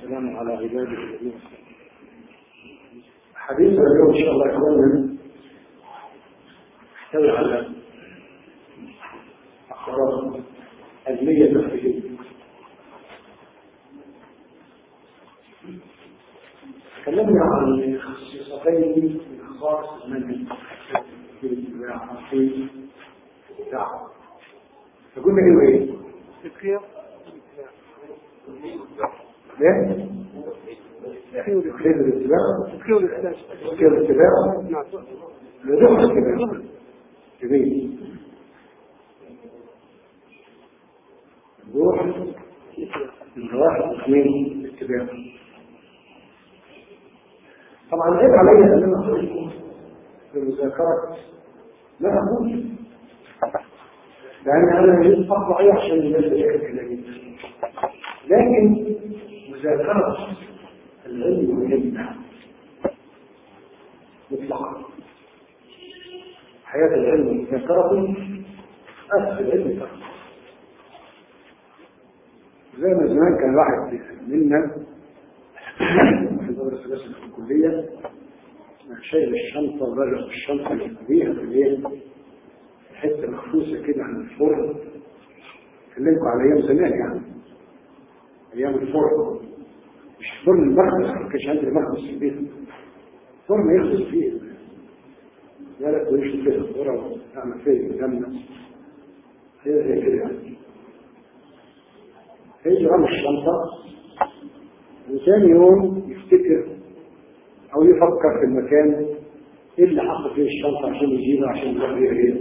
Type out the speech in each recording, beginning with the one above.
والسلام على عباده الذين حديثنا اليوم ان شاء الله يكون يحتوي على اقرار علميه نفسيه تكلمنا عن خصيصتين من خصائص المنهج في الاتباع في الدعوه فقلنا ايه وايه؟ تذكير ليه؟ خير الاتباع تذكير الإسلام خير الاتباع نعم لدخل الاتباع جميل نروح من واحد اثنين الاتباع طبعا عيب علي ان انا اقول في المذاكره لا اقول لان انا لازم اطلع ايه عشان الناس تذاكر كلامي لكن مذاكره العلم مهمه مطلقا حياه العلم مذاكره اسس العلم فقط زي ما زمان كان واحد منا في مدرسة بس في الكلية شايل الشنطة ورجع الشنطة اللي فيها في الايه؟ حتة مخصوصة كده عن الفرن كلمكم على أيام زمان يعني أيام الفرن مش فرن المخبز ما كانش عندي مخبز في البيت فرن يخبز فيه بالك ويمشي فيه الذرة ويعمل فيه الجنة هي زي كده يعني هيجي رمى الشنطة وثاني يوم يفتكر أو يفكر في المكان إيه اللي حط فيه الشنطة عشان يجيبها عشان يروح بيها إيه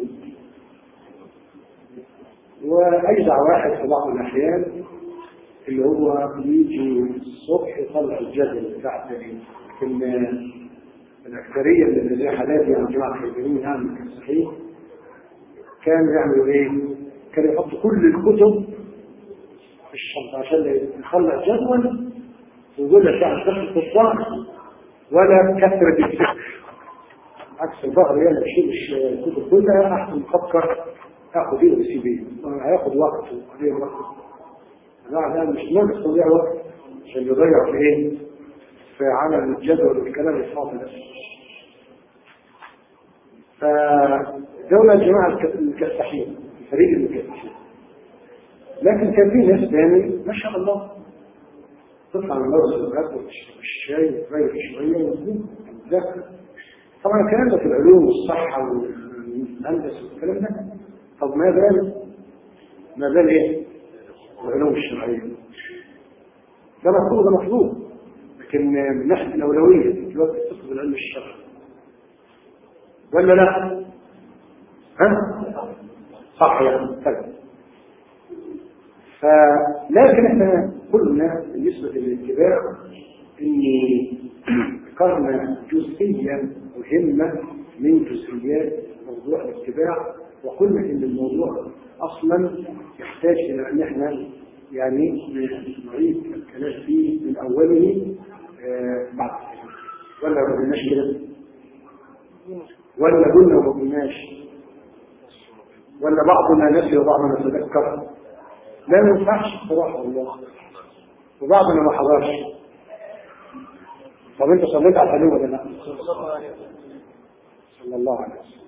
وأجدع واحد في بعض الأحيان اللي هو يجي الصبح يطلع الجدل بتاع في الأكثرية اللي زي حالاتي يعني جماعة الخيرين يعني كان صحيح كان يعملوا إيه؟ كان يحط كل الكتب في الشنطة عشان يخلق جدول ويقول لك يعني كثرة الظهر ولا كثرة الفكر عكس الظهر يعني تشيل الكتب كلها احسن مفكر اخد ايه واسيب ايه هياخد وقت وقليل وقت لا لا مش ناقص تضيع وقت عشان يضيع في ايه؟ في عمل الجدول والكلام الفاضي ده فدولة الجماعة الكساحين فريق المكسحين لكن كان في ناس تاني ما شاء الله تطلع من مرض الغد وتشرب الشاي وتغير شويه وتقوم تذاكر طبعا الكلام ده في العلوم والصحه والهندسه والكلام ده طب ما بال ما بال ايه؟ العلوم الشرعيه ده مطلوب ده مطلوب لكن من ناحيه الاولويه دلوقتي تطلب العلم الشرعي ولا لا؟ ها؟ صح يعني طيب فلكن احنا قلنا بالنسبة للاتباع ان ذكرنا جزئية مهمة من جزئيات موضوع الاتباع وقلنا ان الموضوع اصلا يحتاج الى ان احنا يعني نعيد الكلام فيه من اوله آه بعد ولا ما قلناش كده ولا قلنا وما قلناش ولا بعضنا نسي وبعضنا نتذكر لا ما ينفعش بصراحه والله وبعضنا ما حضرش طب انت صليت على الحلول ولا لا؟ صلى الله عليه وسلم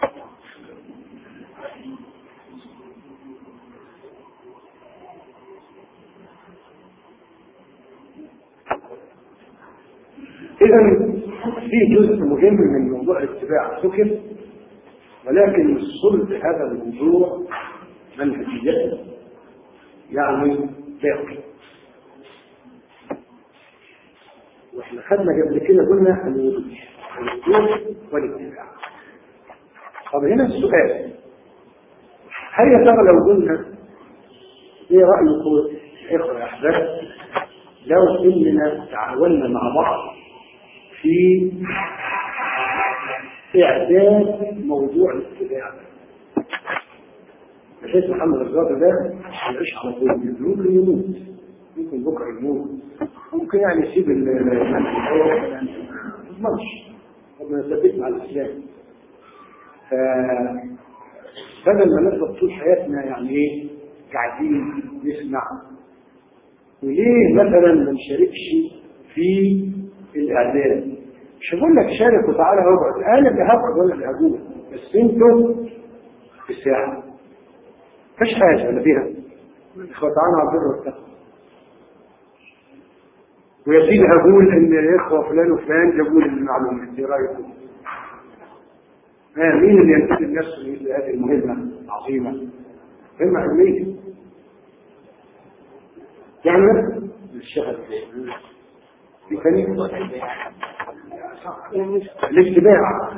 إذا في جزء مهم من موضوع الاتباع ذكر ولكن صلب هذا الموضوع منهجيته يعني باقي واحنا خدنا قبل كده قلنا الوضوح والاتباع طب هنا السؤال هل يا ترى لو قلنا ايه رايكم اخوه يا احباب لو اننا تعاوننا مع بعض في اعداد موضوع الاتباع بحيث محمد الرضا ده يعيش على طول ممكن يموت ممكن بكره يموت ممكن يعني يسيب المنهج ما تضمنش ربنا يثبت مع الاسلام بدل ما نفضل طول حياتنا يعني ايه قاعدين نسمع وليه مثلا ما نشاركش في الاعداد مش هقول لك شارك وتعالى اقعد انا اللي هقعد ولا اللي هقول بس انتوا في الساحه مفيش حاجه انا فيها اخوة تعالى على البر والتقوى ويا سيدي هقول ان الاخوه فلان وفلان جابوا لي المعلومات ايه رايكم؟ آه مين اللي ينتسب نفسه لمثل هذه المهمه العظيمه؟ مهمه علميه يعني الشغل في كلمة الاتباع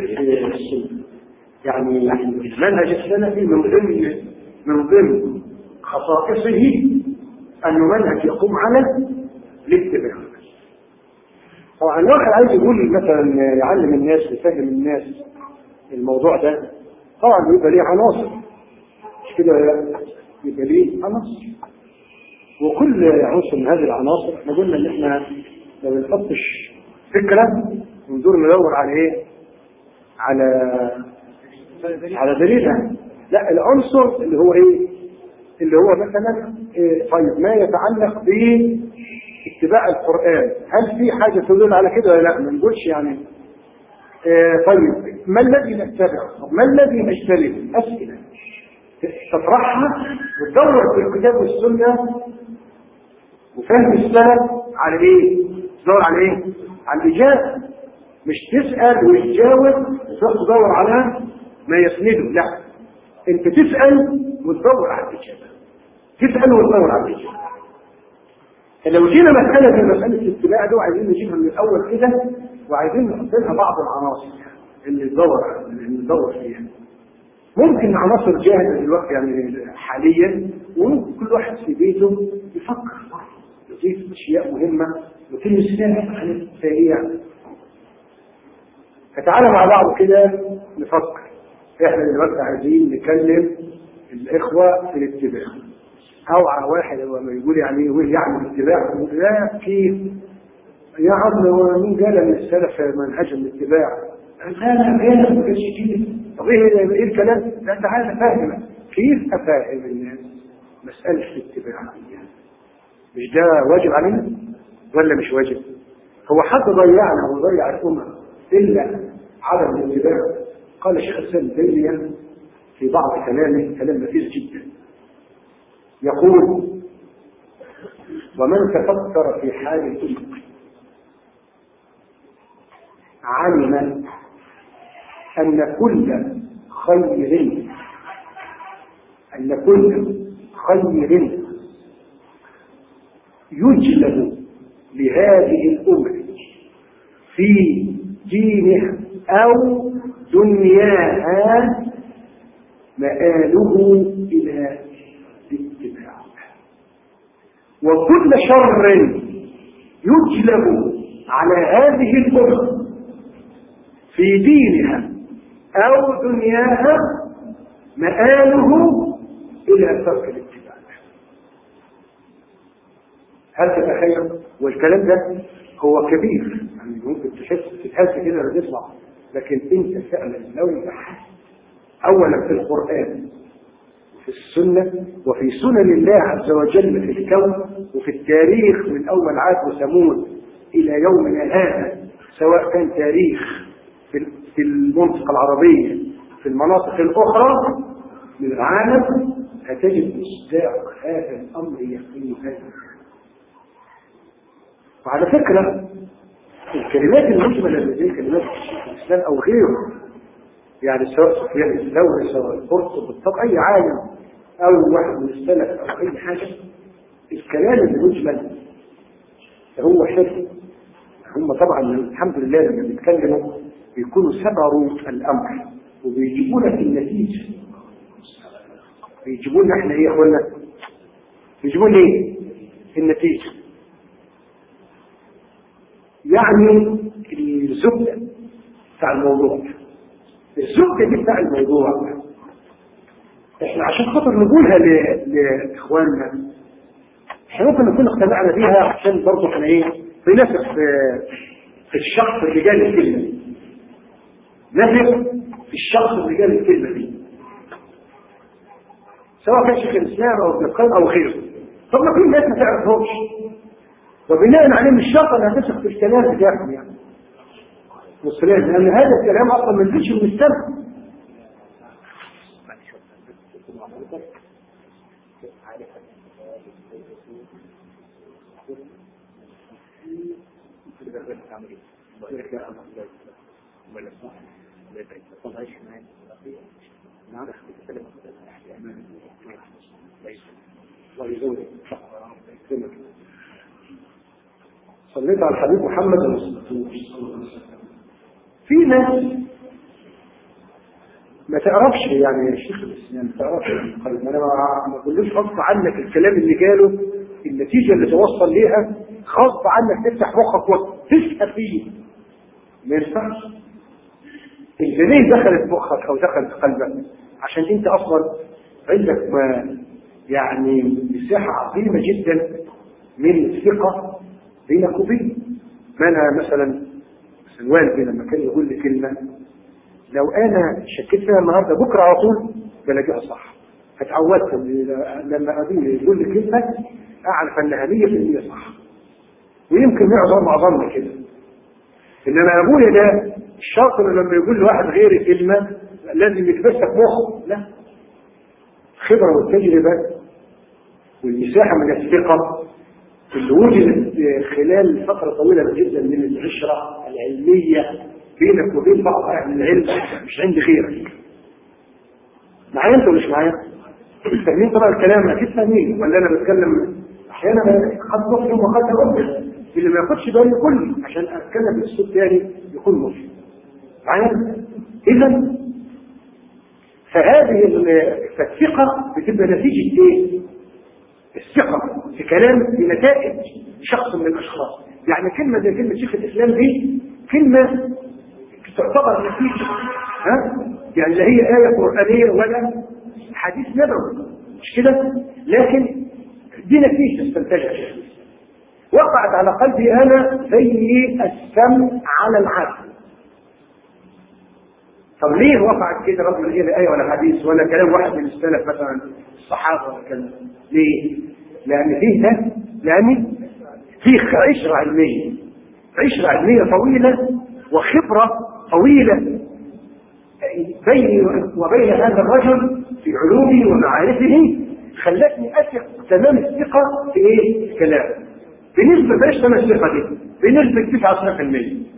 يعني المنهج السلفي من ضمن من ضمن خصائصه انه منهج يقوم على الاتباع طبعا الواحد عايز يقول مثلا يعلم الناس يفهم الناس الموضوع ده طبعا بيبقى ليه عناصر مش كده يبقى ليه عناصر وكل عنصر من هذه العناصر احنا قلنا ان احنا ما بنحطش فكره وندور ندور على ايه؟ على على دليلها لا العنصر اللي هو ايه؟ اللي هو مثلا إيه طيب ما يتعلق باتباع القران هل في حاجه تدل على كده ولا لا؟ ما نقولش يعني إيه طيب ما الذي نتبعه؟ طب ما الذي نجتنبه؟ اسئله تطرحها وتدور في الكتاب والسنه وفهم السلف على ايه؟ تدور على ايه؟ على الاجابه مش تسال وتجاوب وتروح تدور على ما يسنده لا انت تسال وتدور على الاجابه تسال وتدور على الاجابه فلو جينا مساله زي مساله الاتباع دي وعايزين نجيبها من الاول كده وعايزين نحط لها بعض العناصر اللي ندور اللي ندور فيها ممكن عناصر جاهزه دلوقتي يعني حاليا وممكن كل واحد في بيته يفكر يضيف اشياء مهمه وتلمس فيها عن سريع فتعالى مع بعض كده نفكر احنا دلوقتي عايزين نكلم الاخوه في الاتباع اوعى واحد لما يقول يعني ايه يعني الاتباع لا كيف يا عم هو مين قال ان السلف منهج الاتباع؟ لا لا لا ما كانش كده طب ايه ايه الكلام؟ لا تعالى افهمك كيف افهم الناس مساله الاتباع مش ده واجب علينا ولا مش واجب؟ هو حد ضيعنا وضيع الامه الا عدم الاتباع قال الشيخ الاسلام تيميه في بعض كلامه كلام نفيس جدا يقول ومن تفكر في حال الامه علم ان كل خير ان كل خير يجلب لهذه الامه في دينها أو دنياها مآله إلى الاتباع وكل شر يجلب على هذه الأمة في دينها أو دنياها مآله إلى ترك الاتباع هل تتخيل والكلام ده هو كبير يعني ممكن تحس تتهز كده لما تسمع لكن انت فعلا لو انت اولا في القران وفي السنه وفي سنن الله عز وجل في الكون وفي التاريخ من اول عاد وثمود الى يومنا هذا سواء كان تاريخ في المنطقه العربيه في المناطق الاخرى من العالم هتجد مصداق هذا الامر يقينا وعلى فكرة الكلمات المجملة اللي زي كلمات الشيخ الإسلام أو غيره يعني سواء سفيان الثوري سواء القرطبي طب أي عالم أو واحد من السلف أو أي حاجة الكلام المجمل هو حفظ هم طبعا الحمد لله لما بيتكلموا بيكونوا سبروا الأمر وبيجيبوا لك النتيجة بيجيبوا لنا احنا ايه يا اخوانا؟ بيجيبوا لنا ايه؟ النتيجه يعني الزبدة بتاع الموضوع الزبدة دي بتاع الموضوع احنا عشان خاطر نقولها لاخواننا احنا ممكن نكون اقتنعنا بيها عشان برضه احنا ايه بنثق في في الشخص اللي قال الكلمه دي نثق في الشخص اللي قال الكلمه دي سواء كان شيخ الاسلام او ابن القيم او غيره طب ما في ناس ما تعرفهمش وبناء عليه مش شرط انها تثق في الكلام بتاعهم يعني والسلام لان هذا الكلام اصلا ما نزلش من السماء صليت على الحبيب محمد صلى الله عليه وسلم في ناس ما تعرفش يعني يا شيخ الاسلام ما تعرفش القلب انا ما بقولوش غصب عنك الكلام اللي قاله النتيجه اللي توصل ليها غصب عنك تفتح مخك وتسال فيه ما ينفعش انت ليه دخلت مخك او دخلت قلبك عشان انت اصلا عندك ما يعني مساحه عظيمه جدا من الثقه بينك وبين ما انا مثلا والدي لما كان يقول لي كلمه لو انا شكيت فيها النهارده بكره على طول بلاقيها صح اتعودت لما ابوي يقول لي كلمه اعرف انها 100% صح ويمكن معظم معظمنا كده انما ابويا ده الشاطر لما يقول لواحد غير كلمه لازم يتمسك مخه لا الخبره والتجربه والمساحه من الثقه اللي وجدت خلال فتره طويله جدا من العشره العلميه بينك وبين بعض اهل العلم مش عند غيرك معايا انت مش معايا؟ فاهمين طبعا الكلام اكيد فاهمين ولا انا بتكلم احيانا قد مفهم وقد اقول اللي ما ياخدش بالي كله عشان اتكلم باسلوب تاني يكون مفهم معايا؟ اذا فهذه الثقه بتبقى نتيجه ايه؟ الثقه في كلام في نتائج شخص من الاشخاص يعني كلمه زي كلمه شيخ الاسلام دي كلمه تعتبر نتيجه ها يعني لا هي ايه قرانيه ولا حديث نبوي مش كده لكن دي نتيجه استنتجها شيخ وقعت على قلبي انا زي السمع على العقل طب ليه وقعت كده رغم ان هي لا ايه ولا حديث ولا كلام واحد من السلف مثلا الصحابه ولا كلام ليه؟ لان فيه ده لان فيه عشره علميه عشره علميه طويله وخبره طويله بيني وبين هذا الرجل في علومه ومعارفه خلتني اثق تمام الثقه في ايه؟ في كلامه بنسبه بلاش تمام الثقه دي بنسبه 99%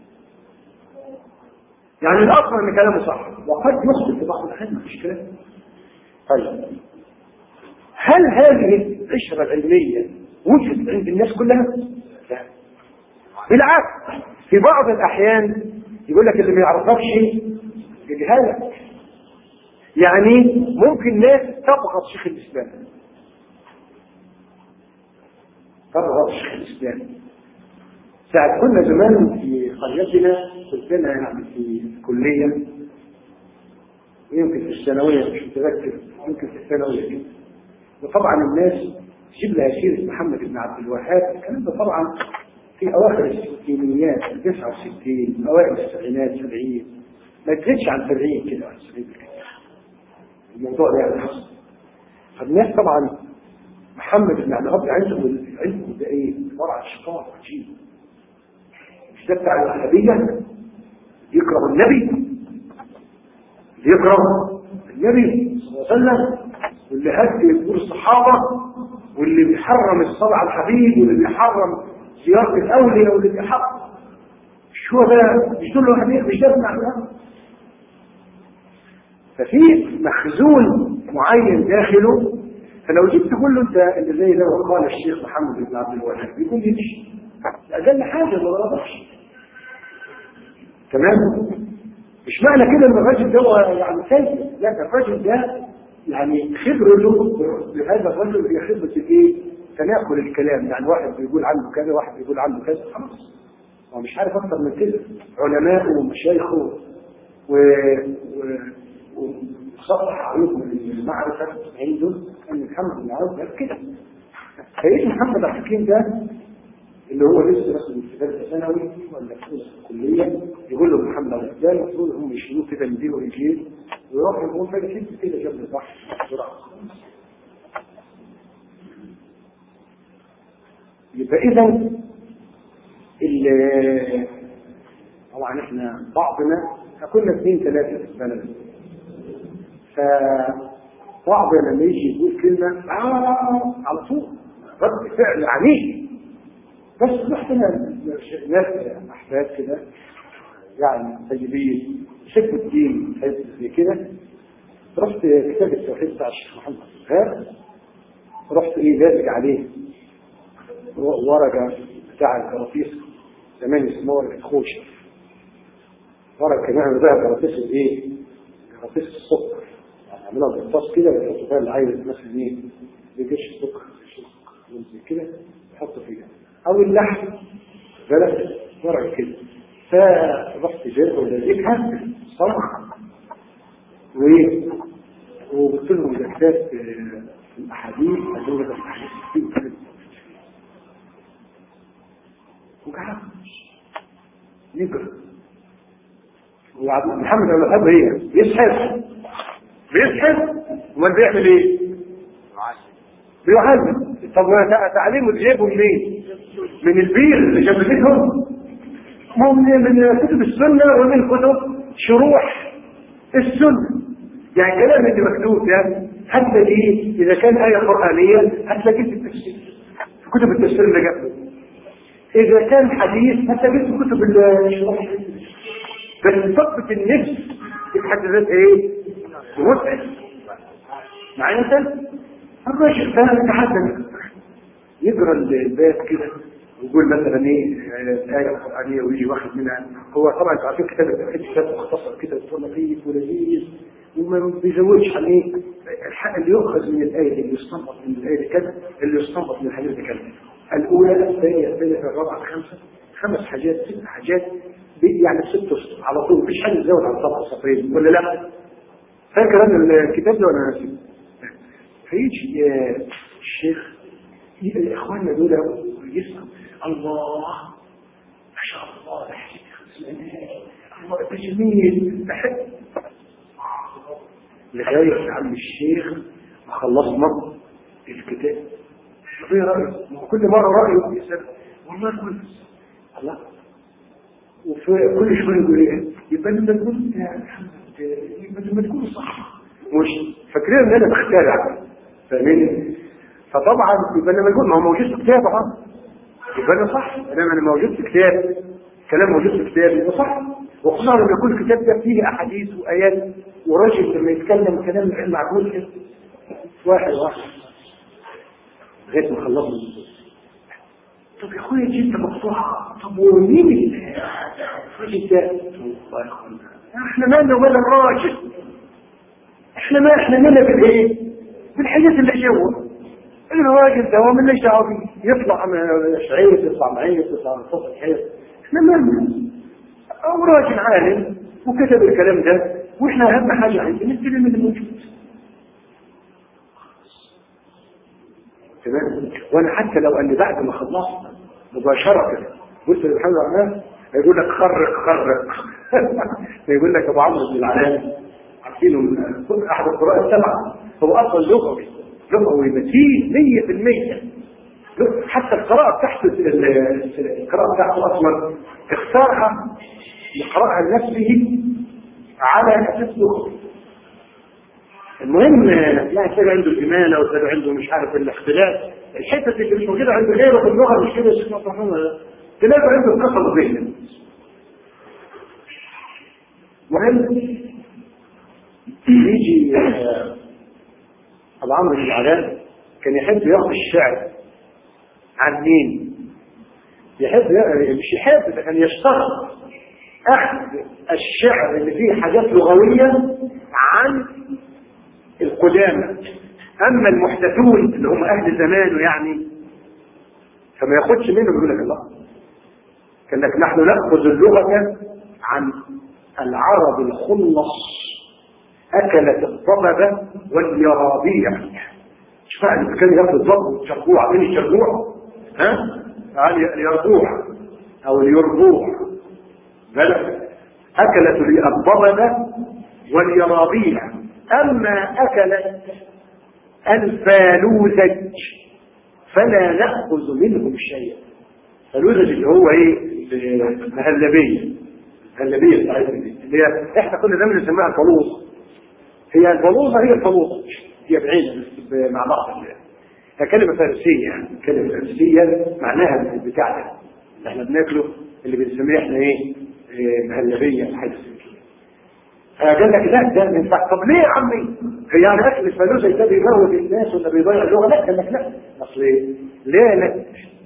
يعني الاصل ان كلامه صح وقد يخطئ في بعض الاحيان مفيش كلام طيب هل هذه القشره العلميه وجدت عند الناس كلها؟ لا بالعكس في بعض الاحيان يقول لك اللي ما يعرفكش يجهلك يعني ممكن ناس تبغض شيخ الاسلام تبغض شيخ الاسلام ساعة كنا زمان في قريتنا كنت انا يعني في الكلية يمكن في الثانوية مش متذكر يمكن في الثانوية وطبعا الناس تجيب لها سيرة محمد بن عبد الوهاب الكلام ده طبعا في أواخر الستينيات 69 أوائل السبعينات 70 ما تزيدش عن 70 كده عن 70 الموضوع ده يعني حصل فالناس طبعا محمد بن عبد الوهاب عنده عنده ده ايه؟ ورع شقاق عجيب مش ده بتاع الوهابية يكره النبي يكره النبي صلى الله عليه وسلم واللي هدي يقول الصحابة واللي بيحرم الصلاة على الحبيب واللي بيحرم زيارة الأولياء واللي بيحرم مش هو ده مش دول الوهابية مش ده ابن ففي مخزون معين داخله فلو جيت تقول له انت اللي زي ده قال الشيخ محمد بن عبد الوهاب يقول لي مش اقل حاجه ما غلطش تمام مش معنى كده ان الراجل ده يعني سيء لا ده الراجل ده يعني خبرته لهذا الرجل هي خبره ايه؟ تناقل الكلام يعني واحد بيقول عنه كذا واحد بيقول عنه كذا خلاص هو مش عارف اكتر من كده علماءه ومشايخه و, و... وصفح عليكم المعرفة عنده أن محمد بن عوف قال كده فإيش محمد الحكيم ده اللي هو لسه مثلا في ثالثة ثانوي ولا في أولى الكلية يقول له محمد على ده المفروض هم يشيلوه كده يديله إنجيل ويروح يقول فجأة حتة كده جنب البحر بسرعة يبقى اذا طبعا احنا بعضنا كنا اثنين ثلاثة في البلد فبعضنا لما يجي يقول كلمة آه على طول رد فعل عنيف بس رحت انا ناس احباب كده يعني طيبين شد الدين حزب زي كده رحت كتاب التوحيد بتاع الشيخ محمد الغار رحت ايه لازق عليه ورقه بتاع الكرافيس زمان اسمه الخوشه ورقه كمان ده كرافيس ايه؟ كرافيس السكر يعني عملوها بالطاس كده ويحطوا فيها اللي عايز مثلا ايه؟ بيجيش السكر زي كده يحطوا فيها او اللحم بالك ورقه كده فرحت جايبه ولازقها صراحه وايه وقلت لهم ده كتاب الاحاديث قالوا ده الاحاديث كتير وقعد يقرا محمد بن الوهاب هي يسحب بيسحب امال بيعمل ايه؟ بيعلم طب تعليمه جايبه منين؟ من البير اللي جنبتهم من من كتب السنه ومن كتب شروح السنه يعني الكلام اللي مكتوب ده هتلاقيه اذا كان ايه قرانيه هتلاقيه في التفسير في كتب التفسير اللي جنبه اذا كان حديث هتلاقيه في كتب الشروح بس ثقة النفس في حد ذات ايه؟ متعب معايا انت؟ الراجل ده يتحدث يقرا الباب كده ويقول مثلا ايه آية قرآنية ويجي واحد منها هو طبعا انتوا عارفين كتاب التوحيد كتاب مختصر كده لطيف ولذيذ وما بيزودش عن ايه الحق اللي يؤخذ من الآية اللي يستنبط من الآية دي كذا اللي يستنبط من الحديث دي كذا الأولى الثانية الثالثة الرابعة الخامسة خمس حاجات ست حاجات يعني ست اسطر على طول مفيش حاجة تزود عن سطر سطرين ولا لا؟ فاكر انا الكتاب ده ولا ناسي؟ فيجي الشيخ اخواننا دول يسمع الله ما شاء الله ده الله ده جميل بحب لغاية يا عم الشيخ ما خلصنا الكتاب شوف ايه رأيه كل مرة رأيه يسأل والله كويس الله وفي كل شوية يقول ايه يبقى لما تقول يا محمد يبقى لما تقول صح مش فاكرين ان انا بخترع فاهمين فطبعا يبقى لما يقول ما هو موجود في كتاب اه يبقى انا صح انما انا موجود في كتاب كلام موجود في كتاب يبقى صح وخصوصا لما يكون الكتاب ده فيه احاديث وايات وراجل لما يتكلم كلام غير معقول كده واحد واحد لغايه ما خلصنا طب يا اخويا جبت مقطوعه طب ومين الراجل ده الله يا اخوانا احنا مالنا ومال الراجل احنا ما احنا مالنا بالايه بالحاجات اللي جوه الراجل ده هو مالناش دعوه بيه يطلع شعير يطلع معيط يطلع من صوت الحيط احنا مالنا او راجل عالم وكتب الكلام ده واحنا اهم حاجه عندنا الكلام اللي موجود تمام وانا حتى لو قال لي بعد ما خلصت مباشره كده قلت للحمد لله هيقول لك خرق خرق يقول لك ابو عمرو بن العلام عارفينه من احد القراء السبعه هو اصلا لغوي لغوي متين 100% حتى القراءة بتاعته القراءة بتاعته أصلا اختارها يقرأها لنفسه على أساس لغوي المهم يعني تلاقي عنده الإمالة وتلاقي عنده مش عارف الاختلاف الحتة اللي مش موجودة عند غيره في اللغة مش كده يا شيخ تلاقي عنده القصة ذهني مهم يجي ابو عمرو بن العلاء كان يحب ياخذ الشعر عن مين؟ يحب مش يحب ده كان يشتغل اخذ الشعر اللي فيه حاجات لغويه عن القدامى اما المحدثون اللي هم اهل زمانه يعني فما ياخدش منه بيقول لك الله قال لك نحن ناخذ اللغه عن العرب الخلص أكلت الضببة واليرابيع مش فاهم كان ياخد الضب والشربوع عارفين الشربوع ها اليربوع أو اليربوع بلى أكلت الضببة واليرابيع أما أكلت الفالوزج فلا نأخذ منهم شيئا فالوزج اللي هو ايه مهلبية مهلبية بتاعتنا دي اللي هي احنا كنا دايما نسميها البلوصة هي البلوصة هي البلوصة هي بعيدة بس مع بعض هي كلمة فارسية يعني كلمة فارسية معناها البتاع ده اللي احنا بناكله اللي بنسميه احنا ايه, إيه مهلبية الحاجة قال لك لا ده من طب ليه يا عمي؟ هي يعني اكل الفلوس ده بيموت الناس ولا بيضيع اللغه؟ لا قال لك لا اصل لانت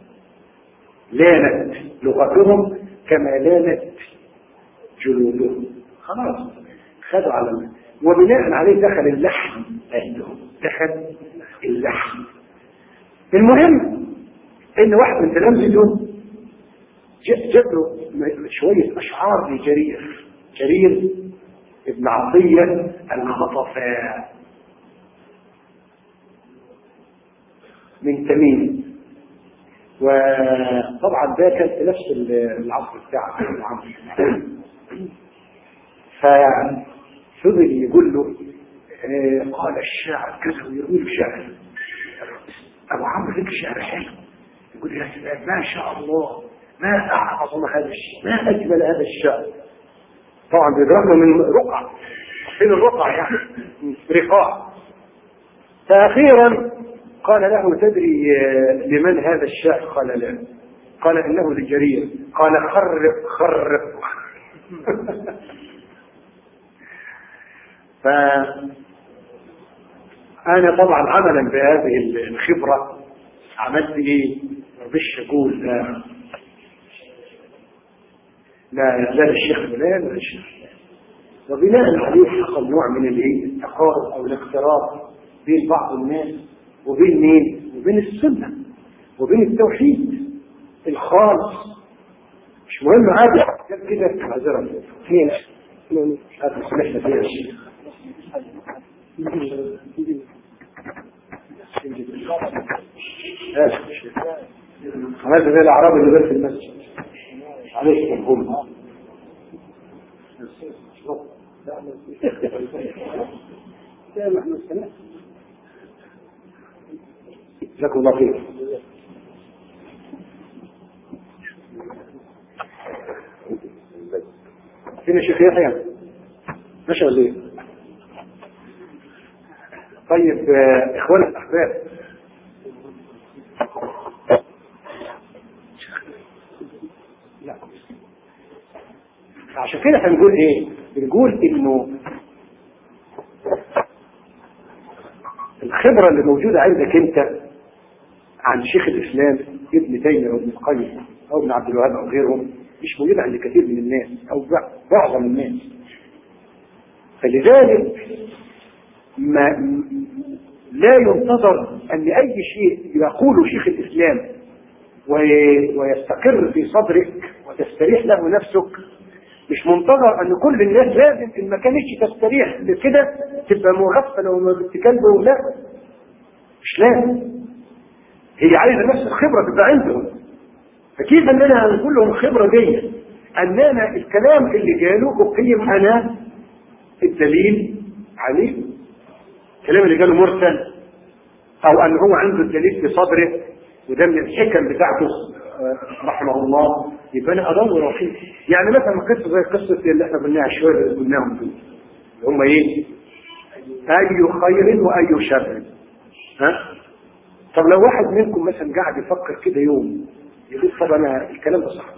لانت لغتهم كما لانت جلودهم خلاص خدوا على الله وبناء عليه دخل اللحم عندهم دخل اللحم المهم ان واحد من تلامذته جاب له شويه اشعار لجرير جرير ابن عطية الخطفاء من تميم وطبعا ده كان في نفس العصر بتاعه ففضل يقول له آه قال الشاعر كذا ويقول شعر ابو عمرو لك شعر حلو يقول يا سلام ما شاء الله ما اعظم هذا الشيء ما اجمل هذا الشعر طبعا بيضربنا من رقع فين الرقع يعني رقاع فأخيرا قال له تدري لمن هذا الشاعر قال لا قال إنه لجرير قال خرق خرق ف أنا طبعا عملا بهذه الخبرة عملت إيه؟ ربش أقول لا لا لا الشيخ فلان ولا الشيخ وبناء عليه حصل نوع من الايه التقارب او الاقتراب بين بعض الناس وبين مين؟ وبين السنه وبين التوحيد الخالص مش مهم عادي كده معذره فين؟ هذا سمحنا فيها الشيخ هذا زي الاعراب اللي بس في المسجد عليكم هم جزاكم الله خير فين الشيخ يحيى ماشي ولا ايه طيب آه، اخواني الاحباب لا عشان كده احنا بنقول ايه بنقول انه الخبرة اللي موجودة عندك انت عن شيخ الاسلام ابن تيمية او ابن القيم او ابن عبد الوهاب او غيرهم مش موجودة عند كثير من الناس او معظم الناس فلذلك ما لا ينتظر ان اي شيء يقوله شيخ الاسلام وي- ويستقر في صدرك وتستريح له نفسك مش منتظر ان كل الناس لازم ان ما كانتش تستريح لكده تبقى مغفله وما بتكلمه لا مش لازم هي عايزه نفس الخبره تبقى عندهم فكيف ان انا هنقول لهم الخبره دي ان انا الكلام اللي قاله اقيم انا الدليل عليه الكلام اللي قاله مرسل او ان هو عنده الدليل في صدره وده من الحكم بتاعته آه، رحمه الله يبقى انا ادور فيه يعني مثلا قصه زي قصه اللي احنا قلناها شويه اللي قلناهم دول اللي هم ايه؟ اي خير واي شر ها؟ طب لو واحد منكم مثلا قاعد يفكر كده يوم يقول طب انا الكلام ده صح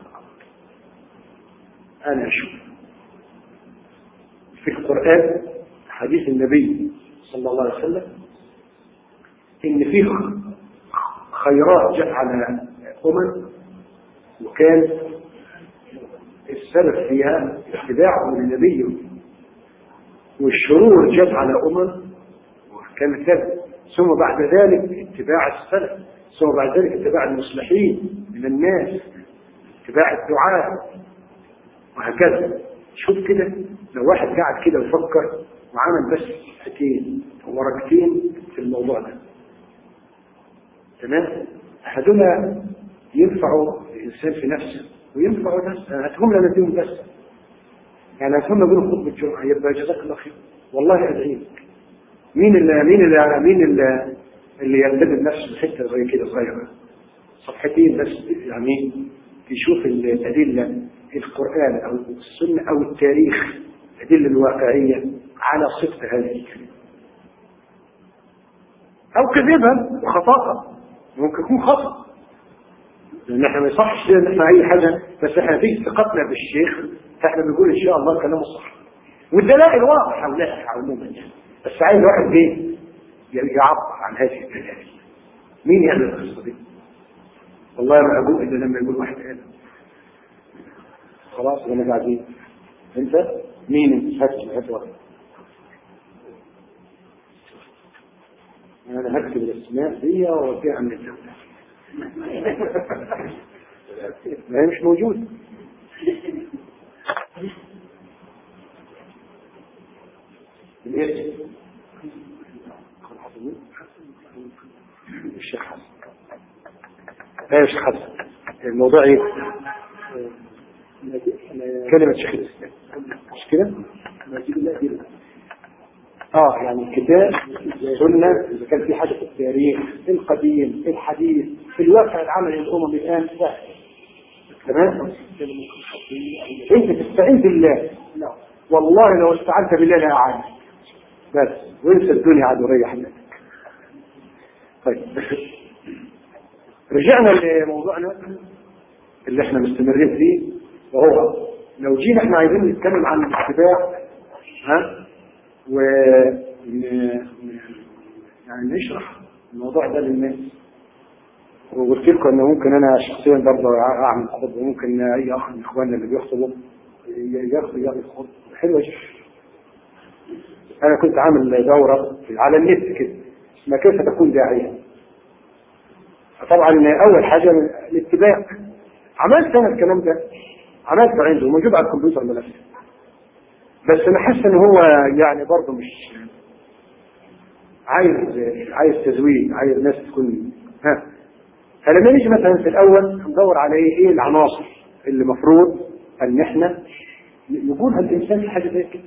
انا اشوف في القران حديث النبي صلى الله عليه وسلم ان فيه خيرات جاء على امم وكان السلف فيها اتباعهم لنبيه والشرور جاءت على امم وكان كذا ثم بعد ذلك اتباع السلف ثم بعد ذلك اتباع المصلحين من الناس اتباع الدعاء وهكذا شوف كده لو واحد قاعد كده وفكر وعمل بس حكين وركتين في الموضوع ده تمام هدول ينفعوا الانسان في نفسه وينفعوا نفسه هاتهم لنا نديهم بس يعني هاتهم نقول خطبه الجمعه يبقى جزاك الله خير والله ادعي لك مين اللي مين اللي مين اللي اللي يلتزم نفسه بحته زي كده صغيره صفحتين بس يعني يشوف الادله القران او السنه او التاريخ الادله الواقعيه على صدق هذه الكلمه او كذبها وخطاها ممكن يكون خطا لان احنا ما يصحش ان احنا اي حاجه بس احنا في ثقتنا بالشيخ فاحنا بنقول ان شاء الله كلامه صح والدلائل واضحه ولائحه عموما يعني بس عايز واحد ايه يعبر عن هذه الدلائل مين يعمل القصه دي؟ والله ما اقول الا لما يقول واحد قال خلاص انا قاعدين انت مين انت هات هات واحد انا هكتب الاسماء دي واوديها من الدوله ما هي مش موجوده الاسم الشيخ حسن لا يا شيخ حسن الموضوع ايه كلمة شيخ الاسلام مش كده اه يعني كتاب سنة اذا كان في حاجة في التاريخ القديم الحديث في الواقع العملي للامم الان سهل تمام انت تستعين بالله والله لو استعنت بالله لا اعانك بس وانسى الدنيا عاد وريح نفسك طيب رجعنا لموضوعنا اللي احنا مستمرين فيه وهو لو جينا احنا عايزين نتكلم عن الاتباع ها و يعني نشرح الموضوع ده للناس وقلت لكم ان ممكن انا شخصيا برضه اعمل خطبه وممكن اي اخ من اخواننا اللي بيخطبوا ياخد ياخد خطبه حلوه جدا انا كنت عامل دوره على النت كده اسمها كيف تكون داعيه طبعا اول حاجه الاتباع عملت انا الكلام ده عملته عنده موجود على الكمبيوتر ملف بس انا حاسس ان هو يعني برضه مش عايز عايز تزويد عايز ناس تكون ها فلما نيجي مثلا في الاول ندور على ايه ايه العناصر اللي المفروض ان احنا يقولها الانسان في حاجه زي كده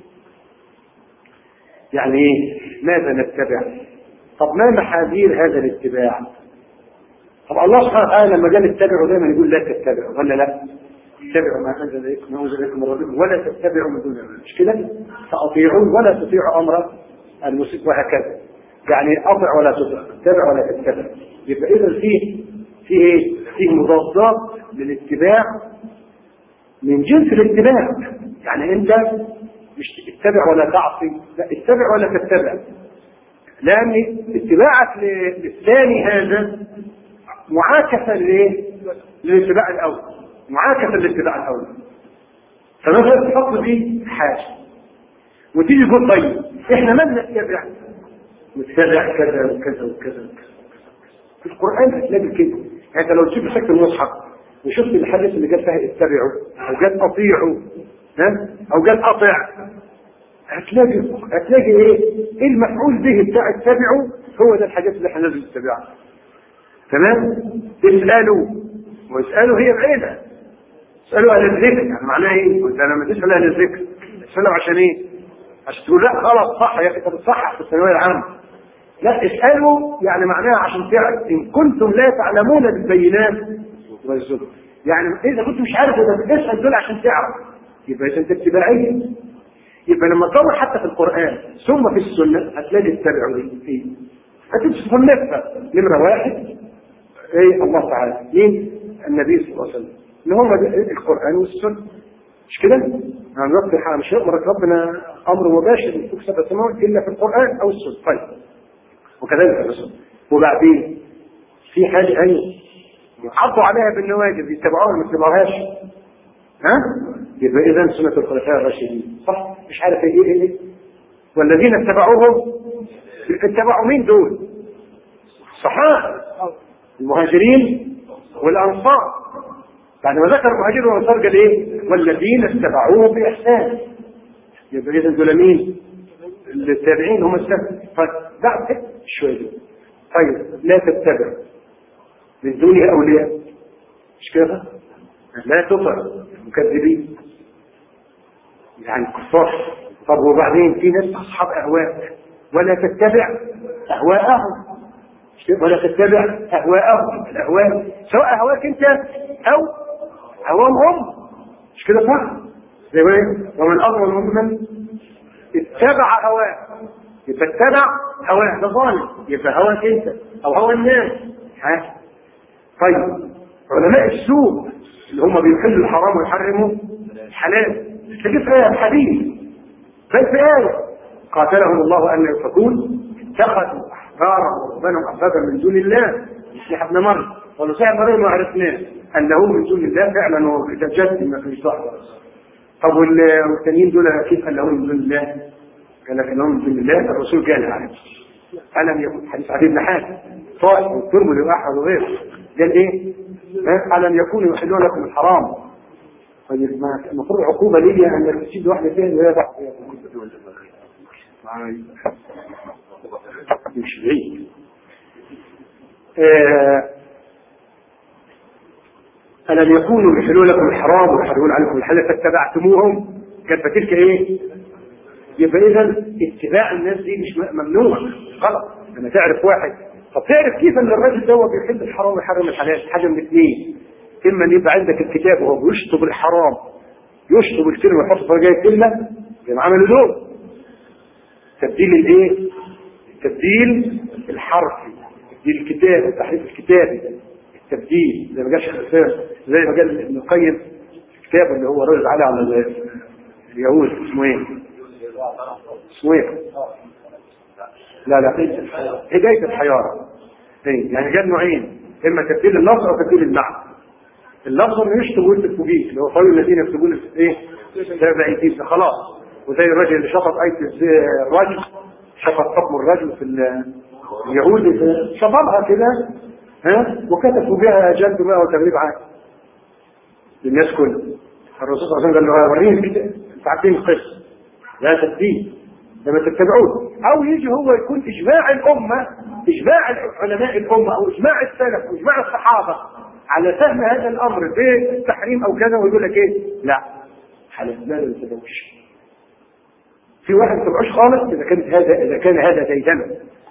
يعني ايه ماذا نتبع طب ما محاذير هذا الاتباع طب الله سبحانه وتعالى لما قال اتبعوا دايما يقول لا تتبعوا ولا لا اتبعوا ما انزل اليكم ما انزل اليكم من ربكم ولا تتبعوا من دون الله مش كده فاطيعون ولا تطيعوا امر المسيء وهكذا يعني اطع ولا تطع اتبع ولا تتبع يبقى اذا فيه في ايه فيه مضادات للاتباع من جنس الاتباع يعني انت مش اتبع ولا تعصي لا اتبع ولا تتبع لان اتباعك للثاني هذا معاكسة لإيه؟ للاتباع الأول معاكسة للاتباع الأول فمثلا تحط فيه حاجة وتيجي تقول طيب احنا من نتبع؟ نتبع كذا وكذا وكذا وكذا في القرآن هتلاقي كده يعني انت لو تشوف مسكت المصحف وشفت الحديث اللي قال فيها اتبعوا او قال اطيعوا ها او قال اطع هتلاقي هتلاقي ايه؟ ايه المفعول به بتاع اتبعوا هو ده الحاجات اللي احنا لازم نتبعها تمام اسألوا واسألوا هي بعيدة اسألوا أهل الذكر يعني معناها ايه؟ وانت لما تسأل أهل الذكر اسألوا عشان ايه؟ عشان تقول لا خلاص صح يا اخي انت بتصحح في الثانوية العامة لا اسألوا يعني معناها عشان تعرف إن كنتم لا تعلمون بالبينات والزبر يعني إذا كنت مش عارف إذا اسأل دول عشان تعرف يبقى إذا أنت اتباعية يبقى لما تدور حتى في القرآن ثم في السنة هتلاقي التبع دي فيه هتمسك النفة نمرة واحد ايه الله تعالى مين النبي صلى الله عليه وسلم اللي هم القرآن والسنة مش كده؟ يعني رب مش يأمرك ربنا أمر مباشر من فوق سبع سماوات إلا في القرآن أو السنة طيب وكذلك الرسل وبعدين في حاجة أيوة يعضوا عليها بالنواجذ يتبعوها ما يتبعوهاش ها؟ يبقى إذا سنة الخلفاء الراشدين صح؟ مش عارف إيه إيه إيه والذين اتبعوهم اتبعوا مين دول؟ الصحابة المهاجرين والأنصار بعد ما ذكر المهاجرين والأنصار قال إيه؟ والذين اتبعوه بإحسان يبقى إذا دول مين؟ التابعين هم السبب فدع شوية طيب لا تتبع من دون أولياء مش كده؟ لا تطع المكذبين يعني كفار طب وبعدين في ناس أصحاب أهواء ولا تتبع أهواءهم ولا تتبع اهواءهم الاهواء سواء اهواك انت او هواهم هم مش كده صح؟ زي ما إيه؟ ومن اظلم ممن اتبع هواه يبقى اتبع هواه ده ظالم يبقى هواك انت او هوى الناس ها طيب علماء السوء اللي هم بيحلوا الحرام ويحرموا الحلال تجد في آية حديث بل في آية قاتلهم الله أن يؤفكون اتخذوا أحبارهم ورهبانهم أربابا من دون الله مسيح ابن مريم والمسيح ابن مريم ما عرفناه أنه من دون الله فعلا هو جد ما فيش لحظة طب والتانيين دول كيف قال لهم من دون الله؟ قال لك انهم من دون الله الرسول قال عليه ألم يكن حديث عدي بن حاتم طائف والترمذي وأحمد وغيره قال إيه؟ ألم يكونوا يحلون لكم الحرام طيب ما المفروض عقوبة ليا أن تسيب واحدة فين وهي تحت مش بعيد ألم يكونوا يحلون لكم الحرام ويحرمون عليكم الحلال فاتبعتموهم كانت فتلك إيه؟ يبقى إذا اتباع الناس دي مش ممنوع غلط لما تعرف واحد طب تعرف كيف ان الراجل ده بيحب الحرام ويحرم الحلال حاجه من اثنين اما ان يبقى عندك الكتاب وهو بيشطب الحرام يشطب الكلمه ويحط فرجايه الكلمه زي ما عملوا دول تبديل الايه؟ التبديل الحرفي تبديل الكتاب التحريف الكتابي التبديل زي ما قال شيخ الاسلام زي ما قال ابن القيم في كتابه اللي هو رد عليه على اليهود اسمه ايه؟ اسمه ايه؟ لا لا هداية الحيارى ايه يعني جاب نوعين اما تبديل اللفظ او تبديل المعنى اللفظ انه يشتم ويكتب فوقيه اللي هو قالوا الذين يكتبون ايه تابع ايديهم خلاص وزي الراجل اللي شفط اية الرجل شفط حكم الرجل في اليهود شفطها كده ها وكتب فوقها جلد ماء وتغريب عام للناس كلها الرسول صلى الله عليه وسلم قال له وريني الكتاب انت عارفين القصه لا تبديل لما تتبعوه او يجي هو يكون اجماع الامه اجماع علماء الامه او اجماع السلف او اجماع الصحابه على فهم هذا الامر بالتحريم او كذا ويقول لك ايه؟ لا حلفنا لا تتبعوش في واحد ما تتبعوش خالص اذا كانت هذا اذا كان هذا ديدنه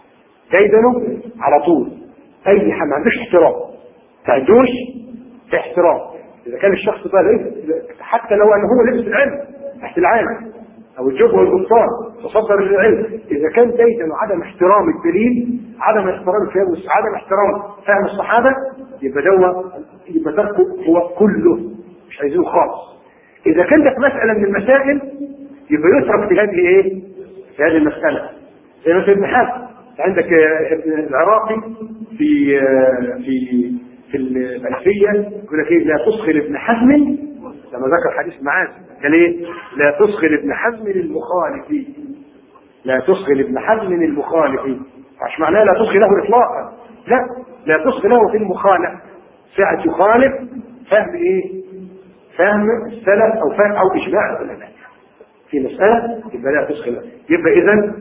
ديدنه على طول اي حد ما عندوش احترام ما عندوش احترام اذا كان الشخص بقى ليه حتى لو انه هو لبس العلم تحت العالم او الجب والبطان تصدر للعلم اذا كان ديدا وعدم احترام الدليل عدم احترام الكتاب عدم احترام فهم الصحابه يبقى دوا يبقى تركه هو كله مش عايزينه خالص اذا كان ده في مساله من المسائل يبقى يترك في هذه ايه؟ في هذه المساله زي مثلا ابن حزم عندك ابن العراقي في في في الألفية يقول لك ايه لا تسخر ابن حزم لما ذكر حديث معاذ قال ايه لا تسخر ابن حزم للمخالف لا تسخر ابن حزم للمخالف مش معناه لا تسخر له اطلاقا لا لا تسخر له في المخالف ساعة يخالف فهم ايه فهم السلف او فهم او اجماع العلماء في مسألة يبقى لا تسخر له يبقى اذا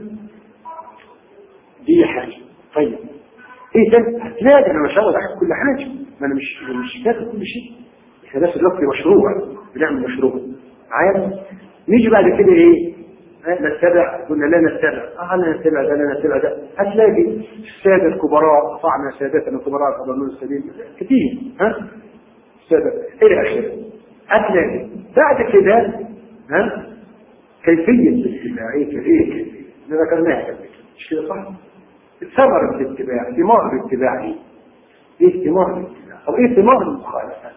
دي حاجة طيب ايه ده هتلاقي انا مش هقعد احكي كل حاجة ما انا مش مش كاتب كل شيء احنا بس دلوقتي مشروع بنعمل مشروع عارف نيجي بعد كده ايه نتبع قلنا لا نتبع اه لا نتبع ده لا نتبع ده هتلاقي السادة الكبراء طعنا سادتنا الكبراء قبل السبيل كتير ها السادة الى اخره هتلاقي بعد كده ها كيفية الاتباع ايه كيفية اللي ذكرناها قبل كده مش كده صح؟ ثمرة الاتباع ثمار الاتباع ايه؟ ايه ثمار الاتباع؟ او ايه ثمار المخالفة؟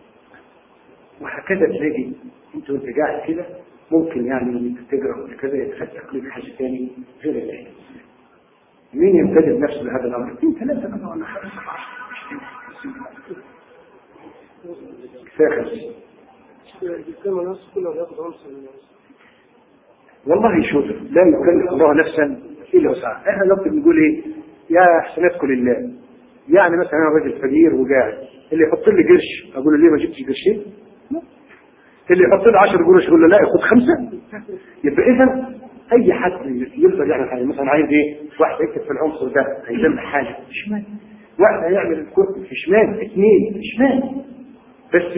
وهكذا تلاقي انت وانت قاعد كده ممكن يعني لما تقرا ولا كذا يتفتح لك حاجه ثاني غير الايه مين يمتدد نفسه لهذا الامر؟ اثنين ثلاثه كذا ولا خمسه كفايه والله شوف لا يكلف الله نفسا الا وسعها احنا دلوقتي بنقول ايه يا حسناتكم لله يعني مثلا انا راجل فقير وقاعد اللي يحط لي قرش اقول له ليه ما جبتش قرشين اللي يحط له 10 قروش يقول له لا ياخد خمسه يبقى اذا اي حد يقدر يعمل حاجه مثلا عايز ايه واحد يكتب في العنصر ده هيجمع حاجه شمال واحد هيعمل الكتب في شمال اثنين في شمال بس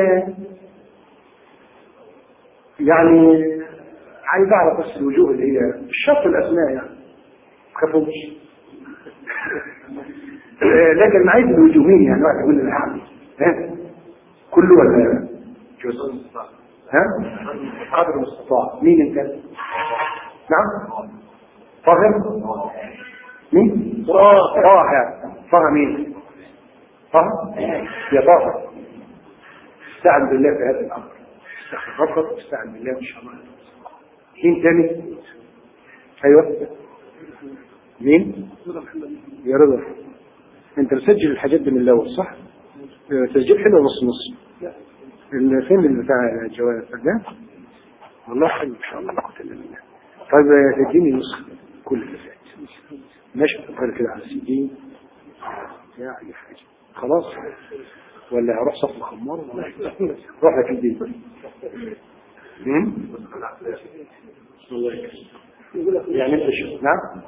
يعني عايز اعرف بس الوجوه اللي هي مش شرط الاسماء يعني ما تخافوش آه، لكن عايز الوجوهين يعني واحد يقول لي نعم ها كله ولا جزء ها قدر المستطاع مين انت نعم فاهم مين طه يعني طه مين طه يا طه استعن بالله في هذا الامر استغفر ربك واستعن بالله ان شاء الله مين تاني ايوه مين يا رضا انت مسجل الحاجات دي من الاول صح اه، تسجيل حلو نص نص ال- فين اللي بتاع الجوال ده والله حلو ان شاء الله لا قوه الا بالله طيب اه، اديني نسخه كل اللي فات ماشي تقرا كده على سي دي يا اي حاجه خلاص ولا هروح صف الخمار ولا روح لك البيت هم؟ الله يكرمك يعني انت شو نعم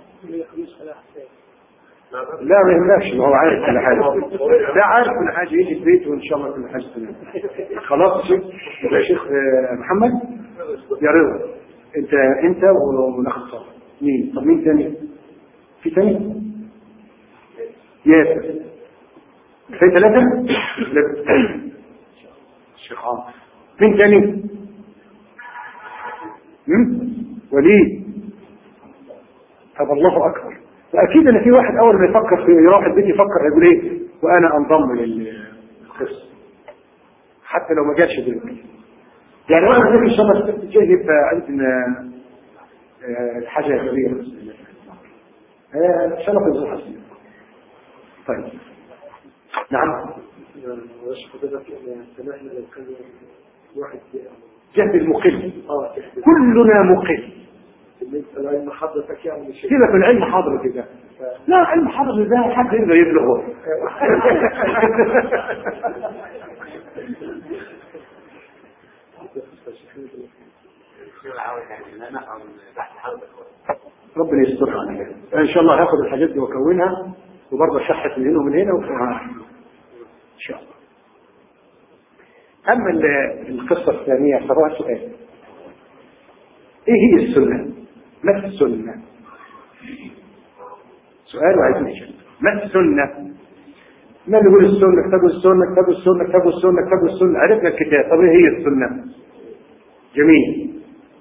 لا ما يهمكش ما هو عارف كل حاجه لا عارف كل حاجه يجي البيت وان شاء الله كل حاجه تمام خلاص يا شيخ يبقى يا شيخ آه، محمد يا رضا انت انت وناخد صف مين طب مين تاني في تاني ياسر في ثلاثة لا الشيخ عاطف مين تاني هم؟ وليد طب الله اكبر واكيد ان في واحد اول ما يفكر في يروح البيت يفكر يقول ايه وانا انضم للقصه حتى لو ما جاش دلوقتي يعني واحد زي ان شاء الله السبت الجاي يبقى عندنا آه، الحاجه كبيره بس آه، ان شاء الله تنزل حسين طيب نعم معلش حضرتك سمحنا لو كان واحد جهد المقل اه كلنا مقل بالنسبه لعلم حضرتك يعني مش سيبك من علم حضرتك ده لا علم حضرتك ده حد يقدر يبلغه ربنا يستر عليك ان شاء الله هاخد الحاجات دي واكونها وبرضه اشحت من هنا ومن هنا وفيها ان شاء الله اما ال- القصه الثانيه فهو سؤال ايه هي السنه ما السنه سؤال وعايزين اجابه ما السنه ما نقول السنه كتاب السنه كتاب السنه كتاب السنه كتاب السنه عرفنا الكتاب طب ايه هي السنه جميل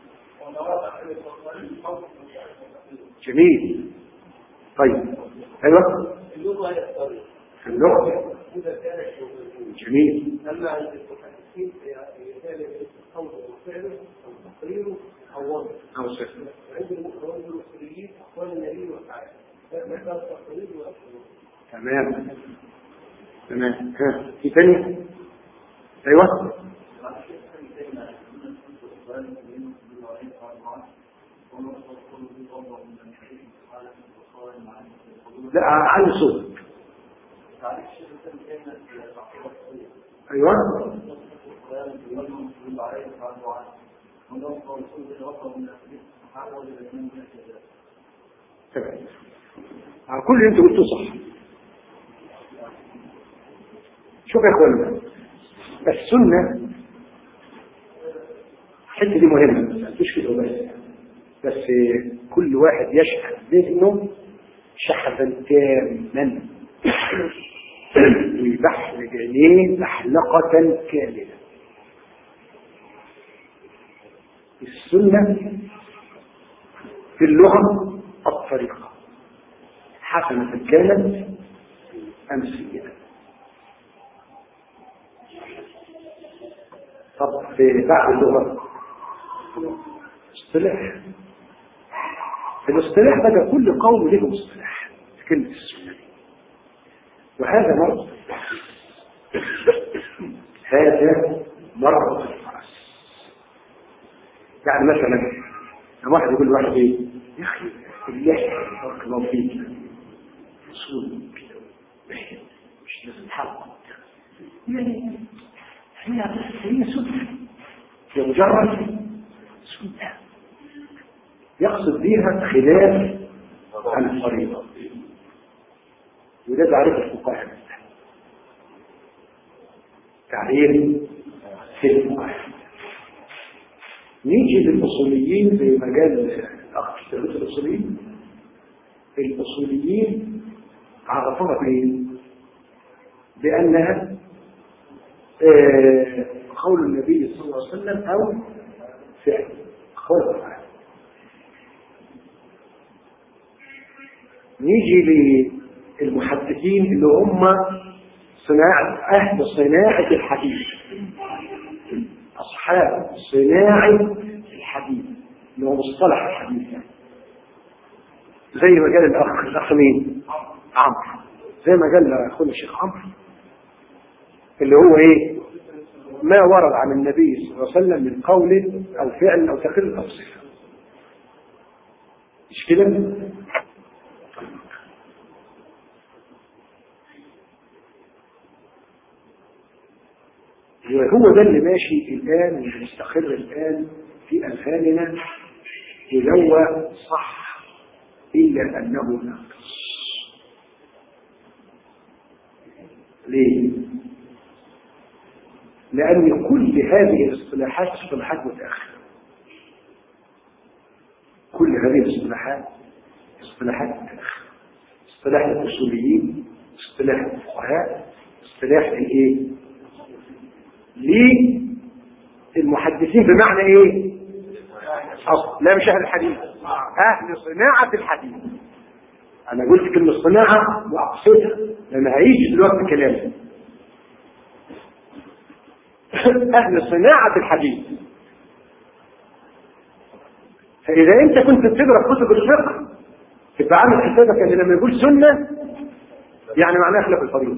جميل طيب ايوه اللغه هي الطريق اللغه اذا كانت جميل اما عند المحدثين هي ذلك القول والفعل او تقريره او وضع او صفر عند عند المصريين اقوال النبي وفعله مثل التقرير والفعل تمام تمام ها في تاني ايوه لا علي صوت ايوه تمام على كل اللي انت قلته صح شوف يا اخوانا السنه الحته دي مهمه مش كده بس بس كل واحد يشحذ ذهنه شحذا تاما ويبحلق عينيه محلقة كاملة السنة في اللغة الطريقة حسنة كانت أم سيئة طب في بعد اللغة اصطلاح الاصطلاح بقى كل قوم له مصطلح في كلمة السنة وهذا مرض هذا مرض الفرس يعني مثلا لما واحد يقول لواحد ايه يا اخي اللحية بارك الله فيك اصول كده باين مش لازم حلقة يعني هي هي سنة هي مجرد سنة يقصد بها خلاف عن الفريضة وده تعريف الفقهاء تعريف في الفقهاء نيجي للأصوليين في مجال الأخ الاصوليين الأصوليين عرفوها بايه؟ بانها آه قول النبي صلى الله عليه وسلم او فعل قول فعل نيجي للمحدثين اللي هم صناعة أهل صناعة الحديث أصحاب صناعة الحديث اللي هو مصطلح الحديث يعني. زي ما قال الأخ الأخ مين؟ عمرو زي ما قال أخونا الشيخ عمرو اللي هو إيه؟ ما ورد عن النبي صلى الله عليه وسلم من قول أو فعل أو تقرير أو صفة مش كده؟ وهو ده اللي ماشي الآن ومستقر الآن في أذهاننا ولو صح إلا أنه ناقص ليه؟ لأن كل هذه الاصطلاحات اصطلاحات متأخرة كل هذه الاصطلاحات اصطلاحات متأخرة اصطلاح الأصوليين اصطلاح الفقهاء اصطلاح الايه؟ للمحدثين بمعنى ايه اصل لا مش اهل الحديث اهل صناعة الحديث انا قلت كلمة صناعة واقصدها لان هيجي دلوقتي كلامي اهل صناعة الحديث فاذا انت كنت بتقرا كتب الفقه تبقى عامل حسابك ان لما يقول سنة يعني معناها خلاف الفريضة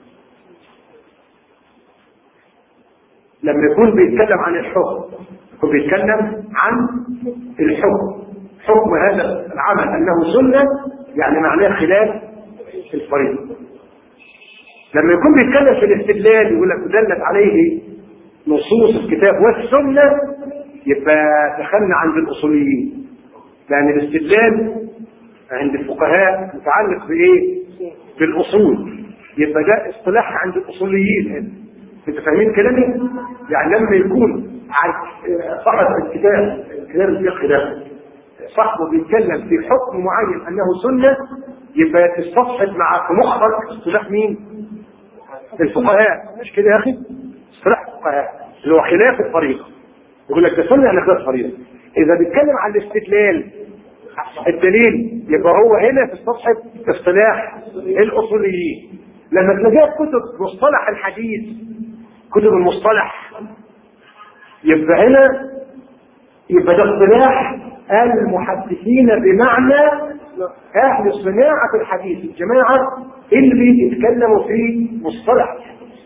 لما يكون بيتكلم عن الحكم يكون بيتكلم عن الحكم حكم هذا العمل انه سنه يعني معناه خلاف الفريضه لما يكون بيتكلم في الاستدلال يقول لك دلت عليه نصوص الكتاب والسنه يبقى دخلنا عند الاصوليين لان الاستدلال عند الفقهاء متعلق بايه؟ بالاصول يبقى ده اصطلاح عند الاصوليين هنا انت فاهمين كلامي؟ يعني لما يكون صاحب الكتاب الكلام الفقهي ده صاحبه بيتكلم في حكم معين انه سنه يبقى تستصحب مع في مخك اصطلاح مين؟ الفقهاء مش كده يا اخي؟ اصطلاح الفقهاء اللي هو خلاف الفريضه يقول لك ده سنه يعني خلاف الفريضه اذا بيتكلم عن الاستدلال الدليل يبقى هو هنا تستصحب اصطلاح الاصوليين لما تلاقيها في كتب مصطلح الحديث كتب المصطلح يبقى هنا يبقى ده اصطلاح المحدثين بمعنى اهل صناعة الحديث الجماعة اللي يتكلموا في مصطلح الحديث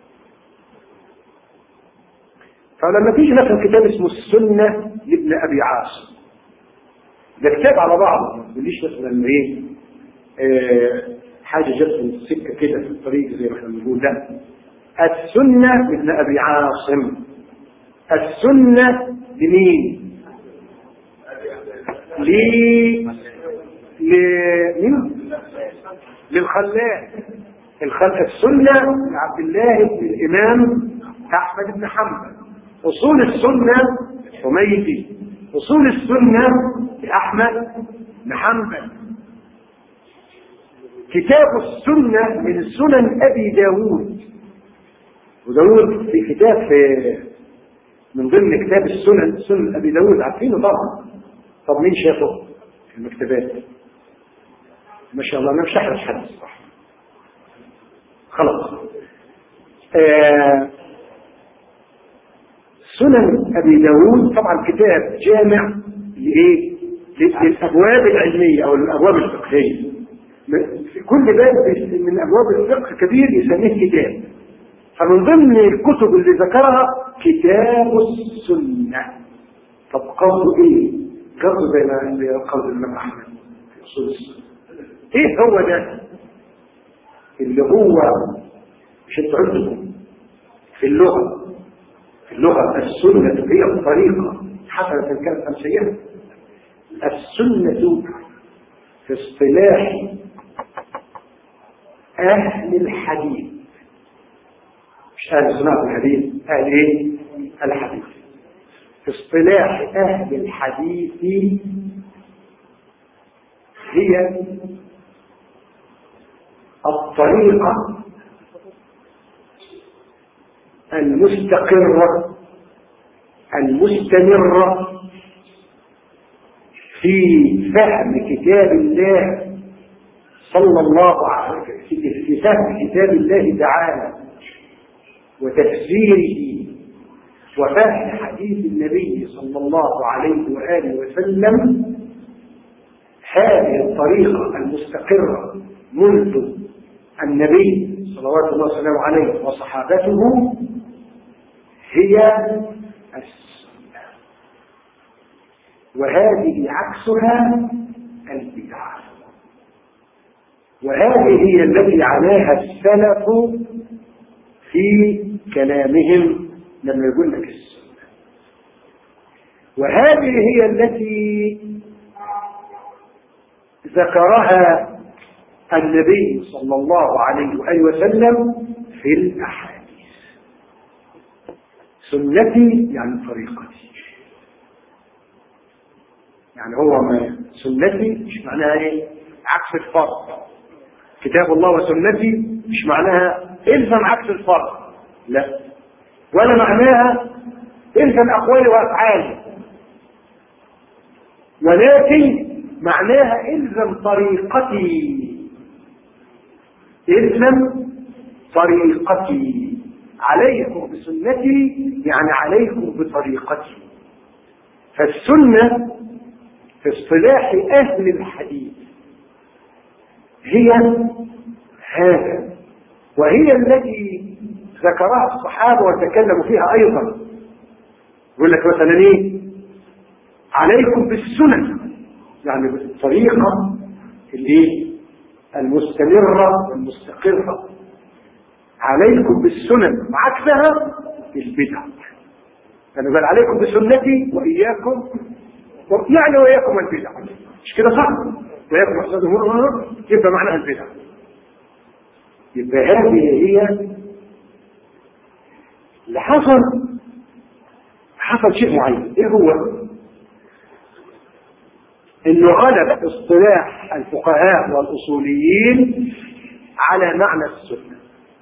فلما تيجي مثلا كتاب اسمه السنة لابن ابي عاصم ده كتاب على بعضه ما تقوليش مثلا ايه آه حاجة جت من السكة كده في الطريق زي ما احنا بنقول لا السنة لابن أبي عاصم السنة لمين؟ ل لمين؟ للخلاق الخلق السنة لعبد الله بن الإمام أحمد بن حنبل أصول السنة حميدي أصول السنة لأحمد بن حنبل كتاب السنة من سنن أبي داود وداود في كتاب في من ضمن كتاب السنن سنن أبي داود عارفينه طبعا طب مين شافه في المكتبات ما شاء الله أنا مش هحرج حد الصراحة خلاص آه سنن أبي داود طبعا كتاب جامع لإيه؟ للأبواب العلمية أو الأبواب الفقهية في كل باب من ابواب الفقه كبير يسميه كتاب فمن ضمن الكتب اللي ذكرها كتاب السنه طب قصده ايه؟ قصده زي ما قصد الامام احمد في اصول السنه ايه هو ده؟ اللي هو مش انتوا عندكم في اللغه في اللغه السنه هي الطريقه حسنه كانت ام سيئه السنه في اصطلاح أهل الحديث مش أهل صناعة الحديث أهل إيه؟ الحديث في اصطلاح أهل الحديث هي الطريقة المستقرة المستمرة في فهم كتاب الله صلى الله عليه وسلم في فهم كتاب الله تعالى وتفسيره وفهم حديث النبي صلى الله عليه وآله وسلم هذه الطريقة المستقرة منذ النبي صلوات الله وسلامه عليه وصحابته هي السنة وهذه عكسها البدعة وهذه هي التي عناها السلف في كلامهم لما يقول لك السنة وهذه هي التي ذكرها النبي صلى الله عليه وآله وسلم في الأحاديث سنتي يعني طريقتي يعني هو ما سنتي مش معناها ايه عكس الفرض كتاب الله وسنتي مش معناها الزم عكس الفرض لا ولا معناها الزم اقوالي وافعالي ولكن معناها الزم طريقتي الزم طريقتي عليكم بسنتي يعني عليكم بطريقتي فالسنة في اصطلاح أهل الحديث هي هذا وهي التي ذكرها الصحابة وتكلموا فيها أيضا يقول لك مثلا إيه عليكم بالسنن يعني بالطريقة اللي المستمرة والمستقرة عليكم بالسنن وعكسها البدع يعني قال عليكم بسنتي وإياكم يعني وإياكم البدع مش كده صح وإياكم محسن الأمور يبقى معناها البدع يبقى هذه هي اللي حصل حصل شيء معين ايه هو انه غلب اصطلاح الفقهاء والاصوليين على معنى السنه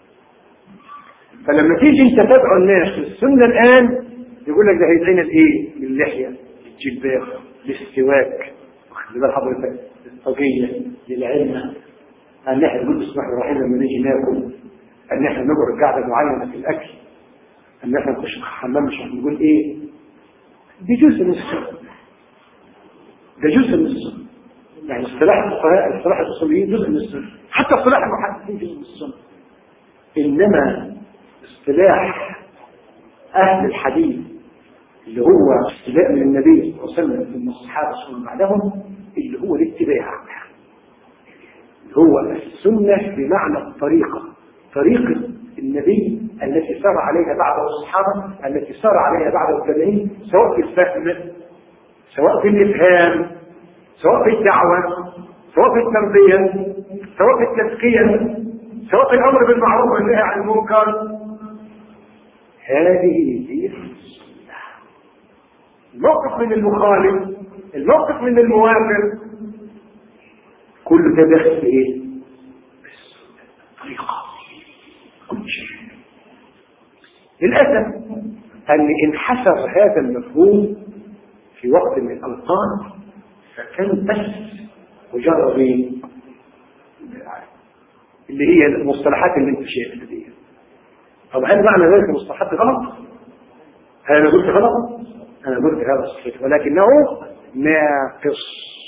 فلما تيجي انت تدعو الناس في السنه الان يقول لك ده هيدعينا لايه؟ للحيه للجلباب للسواك واخد بال حضرتك للطاقيه للعلم ان احنا نقول بسم الله الرحمن لما نيجي ناكل ان احنا نقعد قاعده معينه في الاكل ان احنا نخش الحمام مش هنقول ايه؟ دي جزء من السنه ده جزء من السنة يعني اصطلاح الفقهاء اصطلاح الاصوليين جزء من السنة حتى اصطلاح المحدثين جزء من السنة انما اصطلاح اهل الحديث اللي هو اتباع من النبي صلى الله عليه وسلم ثم الصحابه ثم بعدهم اللي هو الاتباع اللي هو السنه بمعنى الطريقه طريقه النبي التي سار عليها بعد الصحابه التي سار عليها بعد التابعين سواء في الفهم سواء في الإفهام سواء في الدعوة سواء في التربية سواء في التزكية سواء في الأمر بالمعروف والنهي عن المنكر هذه هي السنة الموقف من المخالف الموقف من الموافق كل ده داخل ايه؟ السنة طريقة كل شيء للأسف أن انحسر هذا المفهوم في وقت من الأوقات فكان بس مجرد اللي هي المصطلحات اللي انت شايفها دي طب هل معنى ذلك المصطلحات غلط؟ هل انا قلت غلط؟ انا قلت هذا صحيح ولكنه ناقص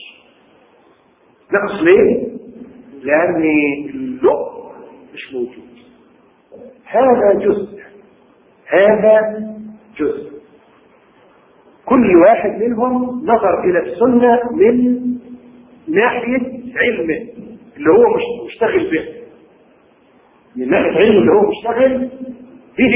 ناقص ليه؟ لأن اللؤ مش موجود هذا جزء هذا جزء كل واحد منهم نظر الى السنة من ناحية علمه اللي هو مش مشتغل به من ناحية علمه اللي هو مشتغل به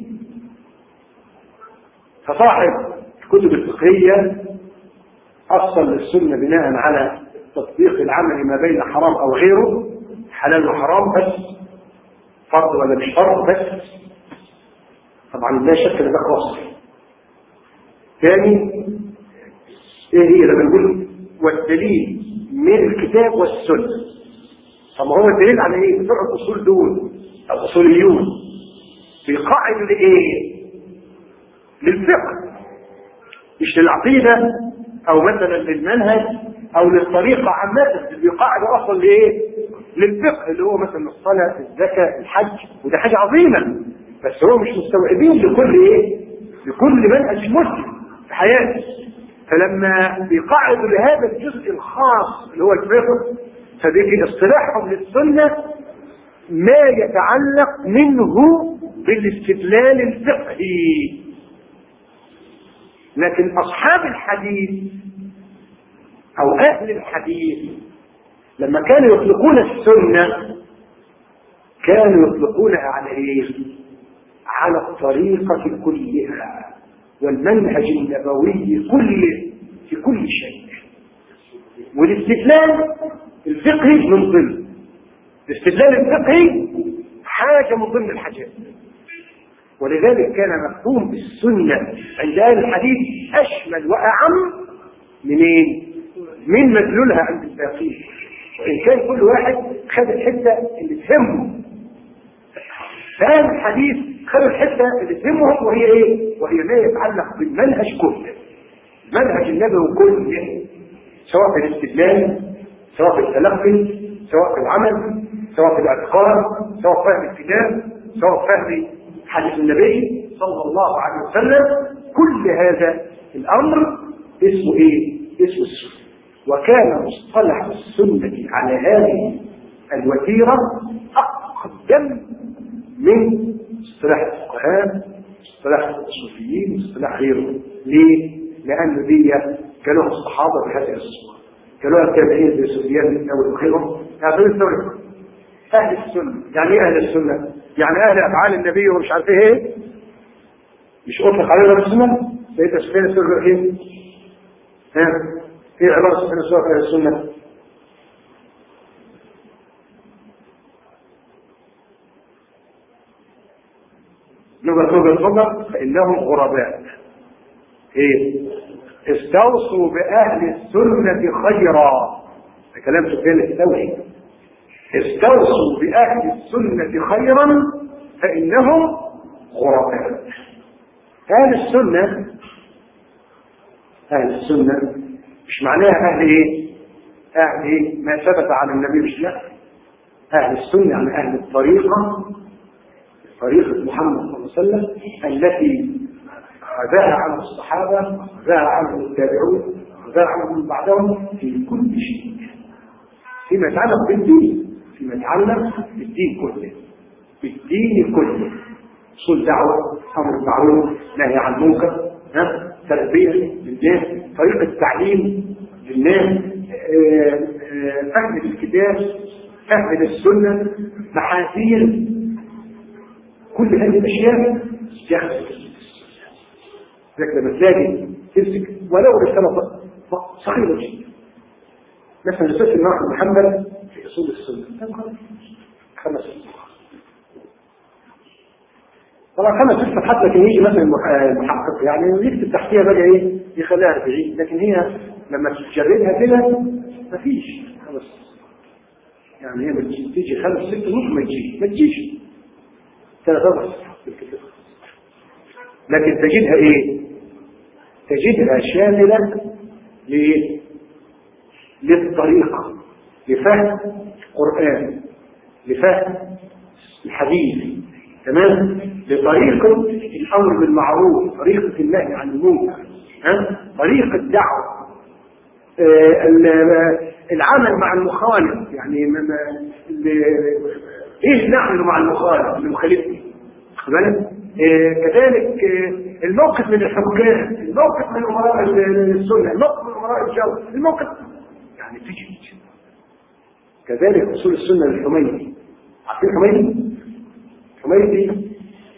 فصاحب الكتب الفقهية أصل للسنة بناء على التطبيق العملي ما بين حرام أو غيره حلال وحرام بس فرض ولا مش فرض بس طبعا لا شك ان ده خاص ثاني ايه هي لما نقول والدليل من الكتاب والسنة طب ما هو الدليل على ايه؟ بتوع الاصول دول الاصوليون بيقاعدوا لايه؟ للفقه مش للعقيده او مثلا للمنهج او للطريقه عامه بيقاعدوا اصلا لايه؟ للفقه اللي هو مثلا الصلاه الزكاه الحج وده حاجه عظيمه بس هو مش مستوعبين لكل ايه؟ لكل منهج مسلم في حياته فلما بيقعدوا لهذا الجزء الخاص اللي هو الفقه فبيجي اصطلاحهم للسنه ما يتعلق منه بالاستدلال الفقهي لكن اصحاب الحديث او اهل الحديث لما كانوا يطلقون السنه كانوا يطلقونها على ايه على الطريقه كلها والمنهج النبوي كله في كل شيء والاستدلال الفقهي من ضمن الاستدلال الفقهي حاجه من ضمن الحاجات ولذلك كان مفهوم السنه عند اهل الحديث اشمل واعم منين؟ من مدلولها عند الباقين وان كان كل واحد خد الحته اللي تهمه فاهل الحديث خدوا الحته اللي تهمهم وهي ايه؟ وهي ما يتعلق بالمنهج كله. منهج النبوي كله سواء في الاستدلال سواء في التلقي سواء في العمل سواء في الاعتقاد سواء في فهم الكتاب سواء في فهم حديث النبي صلى الله عليه وسلم كل هذا الامر اسمه ايه؟ اسمه السنه. وكان مصطلح السنه على هذه الوتيره اقدم من اصطلاح الفقهاء اصطلاح الاصوليين اصطلاح غيرهم ليه؟ لان دي كانوا الصحابه بهذه الصوره كانوا التابعين زي سفيان بن ثوري وغيرهم يعني الثوري اهل السنه يعني ايه اهل السنه؟ يعني اهل افعال النبي ومش عارف ايه مش اطلق عليهم السنه سيدنا سفيان الثوري ايه؟ ها؟ ايه عباره سفيان الثوري في اهل السنه؟ لغة لغة لغة فإنهم غرباء إيه؟ استوصوا بأهل السنة خيرا ده كلام سفيان الثوري استوصوا بأهل السنة خيرا فإنهم غرباء أهل السنة أهل السنة مش معناها أهل إيه؟ أهل إيه؟ ما ثبت عن النبي مش لا أهل السنة يعني أهل الطريقة طريقة محمد صلى الله عليه وسلم التي أخذها عنه الصحابة أخذها عنه التابعون أخذها عنه من بعدهم في كل شيء فيما يتعلق بالدين فيما يتعلق بالدين كله بالدين كله اصول دعوة أمر بالمعروف نهي عن المنكر ها تربية للناس طريقة تعليم للناس فهم الكتاب فهم للسنة محاذير كل هذه الاشياء يخص لكن لما تلاقي تمسك ولو رساله صغيره جدا مثلا رساله الامام محمد في اصول السنه خمس طبعا خمس ست صفحات لكن يجي مثلا المحقق يعني يكتب تحتيها بقى ايه يخليها 40 لكن هي لما تجردها كده مفيش خمس يعني هي تيجي خمس ست ممكن ما تجيش ما تجيش ثلاثة بالكتاب لكن تجدها ايه تجدها شاملة ليه للطريقة لفهم القرآن لفهم الحديث تمام لطريقة الأمر بالمعروف طريقة النهي عن المنكر ها طريقة الدعوة آه العمل مع المخالف يعني ايش نعمل مع المخالف اللي مخالفني خد بالك إيه كذلك إيه الموقف من الحكام الموقف من امراء السنه الموقف من امراء الجو الموقف يعني تجد كذلك اصول السنه للحميدي عارفين الحميدي؟ الحميدي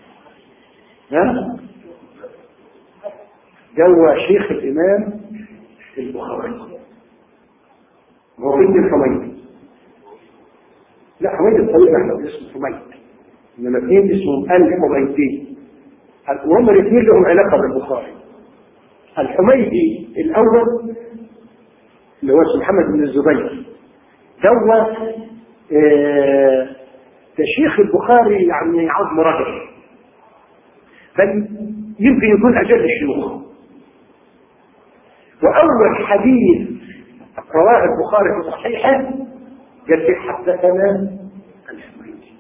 ها جوى شيخ الامام البخاري هو بنت الحميدي لا حميد الطويل احنا اسمه حميد انما اثنين اسمهم الحميدي وهم الاثنين لهم علاقه بالبخاري الحميدي الاول اللي هو اسمه محمد بن الزبير دوى آه، ده شيخ البخاري يعني عظم رجل بل يمكن يكون أجل الشيوخ وأول حديث رواه البخاري في صحيحه قال في حدثنا الحميدي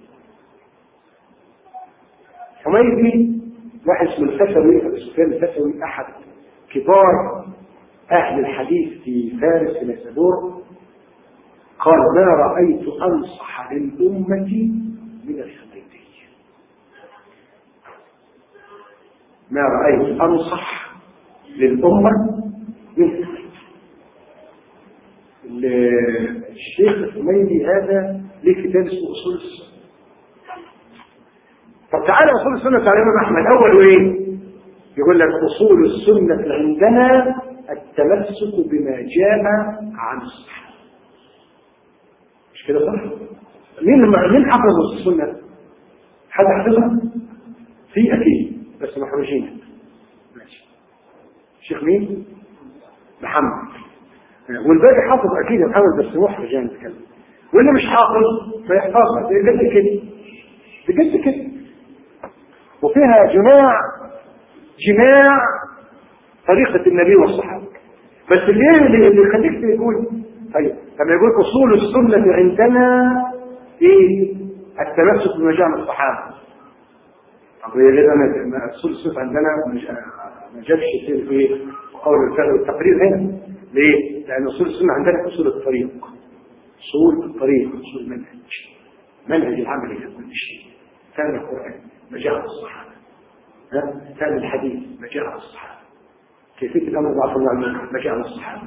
حميدي واحد اسمه الفسوي أبو سفيان الفسوي أحد كبار أهل الحديث في فارس في نيسابور قال ما رأيت أنصح للأمة من الحميدي ما رأيت أنصح للأمة من الحميدي الشيخ الحميدي هذا ليه كتاب اسمه أصول السنة طب تعالى أصول السنة بتاع الإمام أحمد أول إيه؟ يقول لك أصول السنة عندنا التمسك بما جاء عن الصحابة مش كده صح؟ مين مين حفظ السنة؟ حد حفظها؟ في أكيد بس محروجين ماشي شيخ مين؟ محمد والباقي حافظ أكيد محمد بس محرج يعني يتكلم واللي مش حافظ فيحفظها بجد كده بجد كده وفيها جماع جماع طريقة النبي والصحابة بس اللي اللي اللي يخليك تقول طيب لما يقول أصول السنة عندنا إيه؟ التمسك بما جاء من الصحابة طب هي ليه أنا أصول السنة عندنا ما جابش في إيه؟ قول الفعل والتقرير هنا ليه؟ لأن أصول السنة عندنا أصول الطريق أصول الطريق أصول المنهج منهج العمل في كل شيء ثاني القرآن ما جاء عن الصحابة ثاني الحديث ما جاء عن الصحابة كيفية الأمر ضعف المعلومة ما جاء عن الصحابة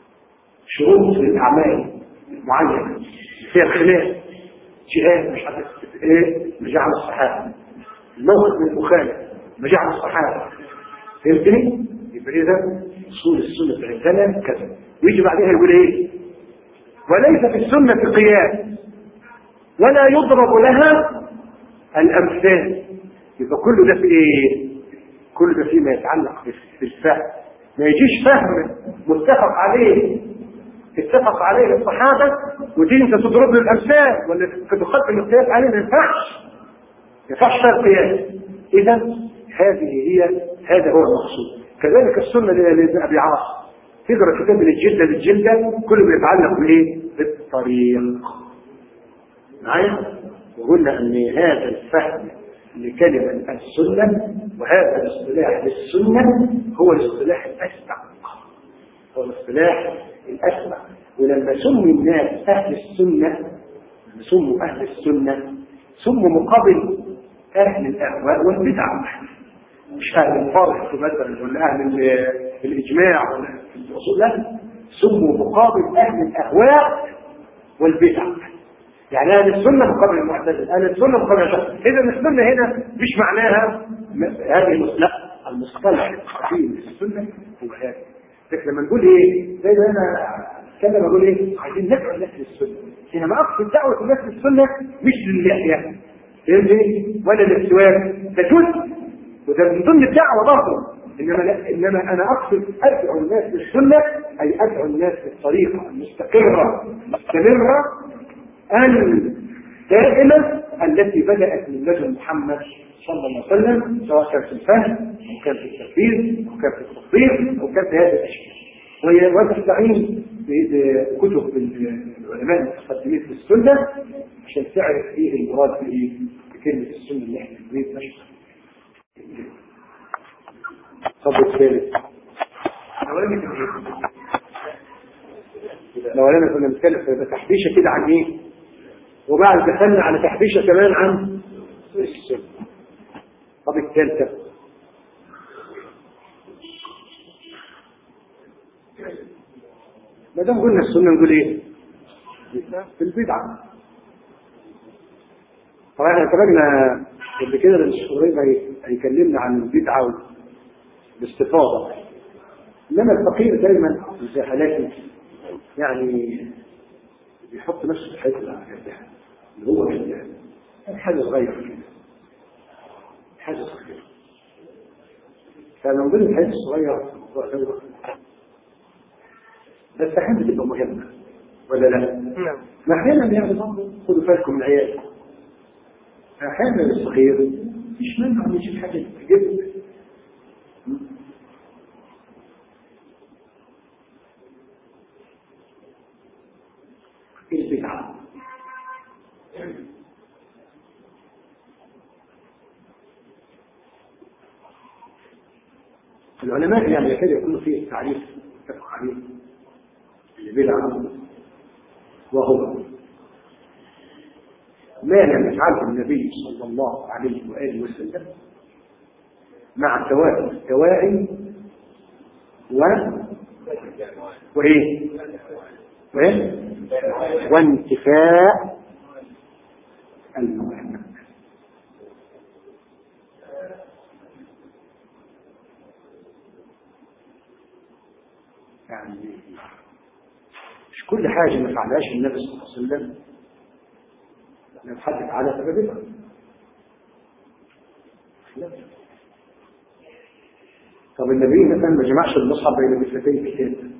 شروط للأعمال معينة فيها خلاف جهاد مش عارف ايه ما جاء عن الصحابة الموقف من المخالف ما جاء عن الصحابة فهمتني؟ يبقى إذا أصول السنة عندنا كذا ويجي بعدها يقول إيه؟ وليس في السنة قياس ولا يضرب لها الأمثال يبقى كل ده في إيه؟ كل ده فيما يتعلق بالفهم ما يجيش فهم متفق عليه اتفق عليه الصحابة وتيجي انت تضرب له الامثال ولا تقدم القياس عليه ما ينفعش ما ينفعش فيها القياس اذا هذه هي هذا هو المقصود كذلك السنة لابن ابي عاصم تقرا كتاب من الجلده للجلده كله بيتعلق بايه؟ بالطريق معايا؟ وقلنا ان هذا الفهم لكلمة السنة وهذا الاصطلاح للسنة هو الاصطلاح الأسبق هو الاصطلاح الأسبق ولما سموا الناس أهل السنة لما سموا أهل السنة سموا مقابل أهل الأهواء والبدع مش أهل الفرق مثلا ولا أهل الإجماع ولا الأصول لا سموا مقابل أهل الأهواء والبدع يعني اهل السنه مقابل المعتزله اهل السنه مقابل الشرع اذا السنه هنا مش معناها هذه لا المصطلح الصحيح للسنه هو هذا لكن لما نقول ايه زي ما انا اتكلم اقول ايه عايزين ندعو الناس للسنه حينما اقصد دعوه الناس للسنه مش للحياه فهمتني ولا للسواك ده جزء وده من ضمن الدعوه برضه انما لا انما انا اقصد ادعو الناس للسنه اي ادعو الناس للطريقه المستقره المستمره الدائمة التي بدأت من لدن محمد صلى الله عليه وسلم سواء كان في الفهم أو كان في التنفيذ أو كان في التطبيق أو كان في هذا الأشكال وتستعين بكتب العلماء المتقدمين في السنة عشان تعرف ايه المراد بايه بكلمة السنة اللي احنا نريد نشرح الصف الثالث لو انا كنا بنتكلم في تحبيشه كده عن ايه وبعد دخلنا على تحبيشه كمان عن السنه طب الثالثه ما دام قلنا السنه نقول ايه؟ في البدعه طبعا احنا اتفقنا قبل كده ان الشيخ ابراهيم هيكلمنا عن البدعه باستفاضه انما الفقير دايما زي حالاتي يعني بيحط نفسه في حته اللي هو كده حاجه صغيره كده حاجه صغيره فمن ضمن الحاجات الصغيره بس احيانا بتبقى مهمه ولا لا؟ نعم ما احيانا يعني برضه خدوا بالكم من عيالكم أحيانا الصغير مش منع من يجيب حاجة تجيب البدعة العلماء يعني يكاد يكون فيه تعريف اتفق عليه البدعة وهو ما لم يفعله النبي صلى الله عليه وآله وسلم مع الدواعي الدواعي و وإيه؟ وإيه؟ وانتفاء الموانع يعني مش كل حاجة ما فعلهاش النبي صلى الله عليه وسلم نتحدث على سببها طب النبي مثلا ما جمعش المصحف بين مثلتين الكتاب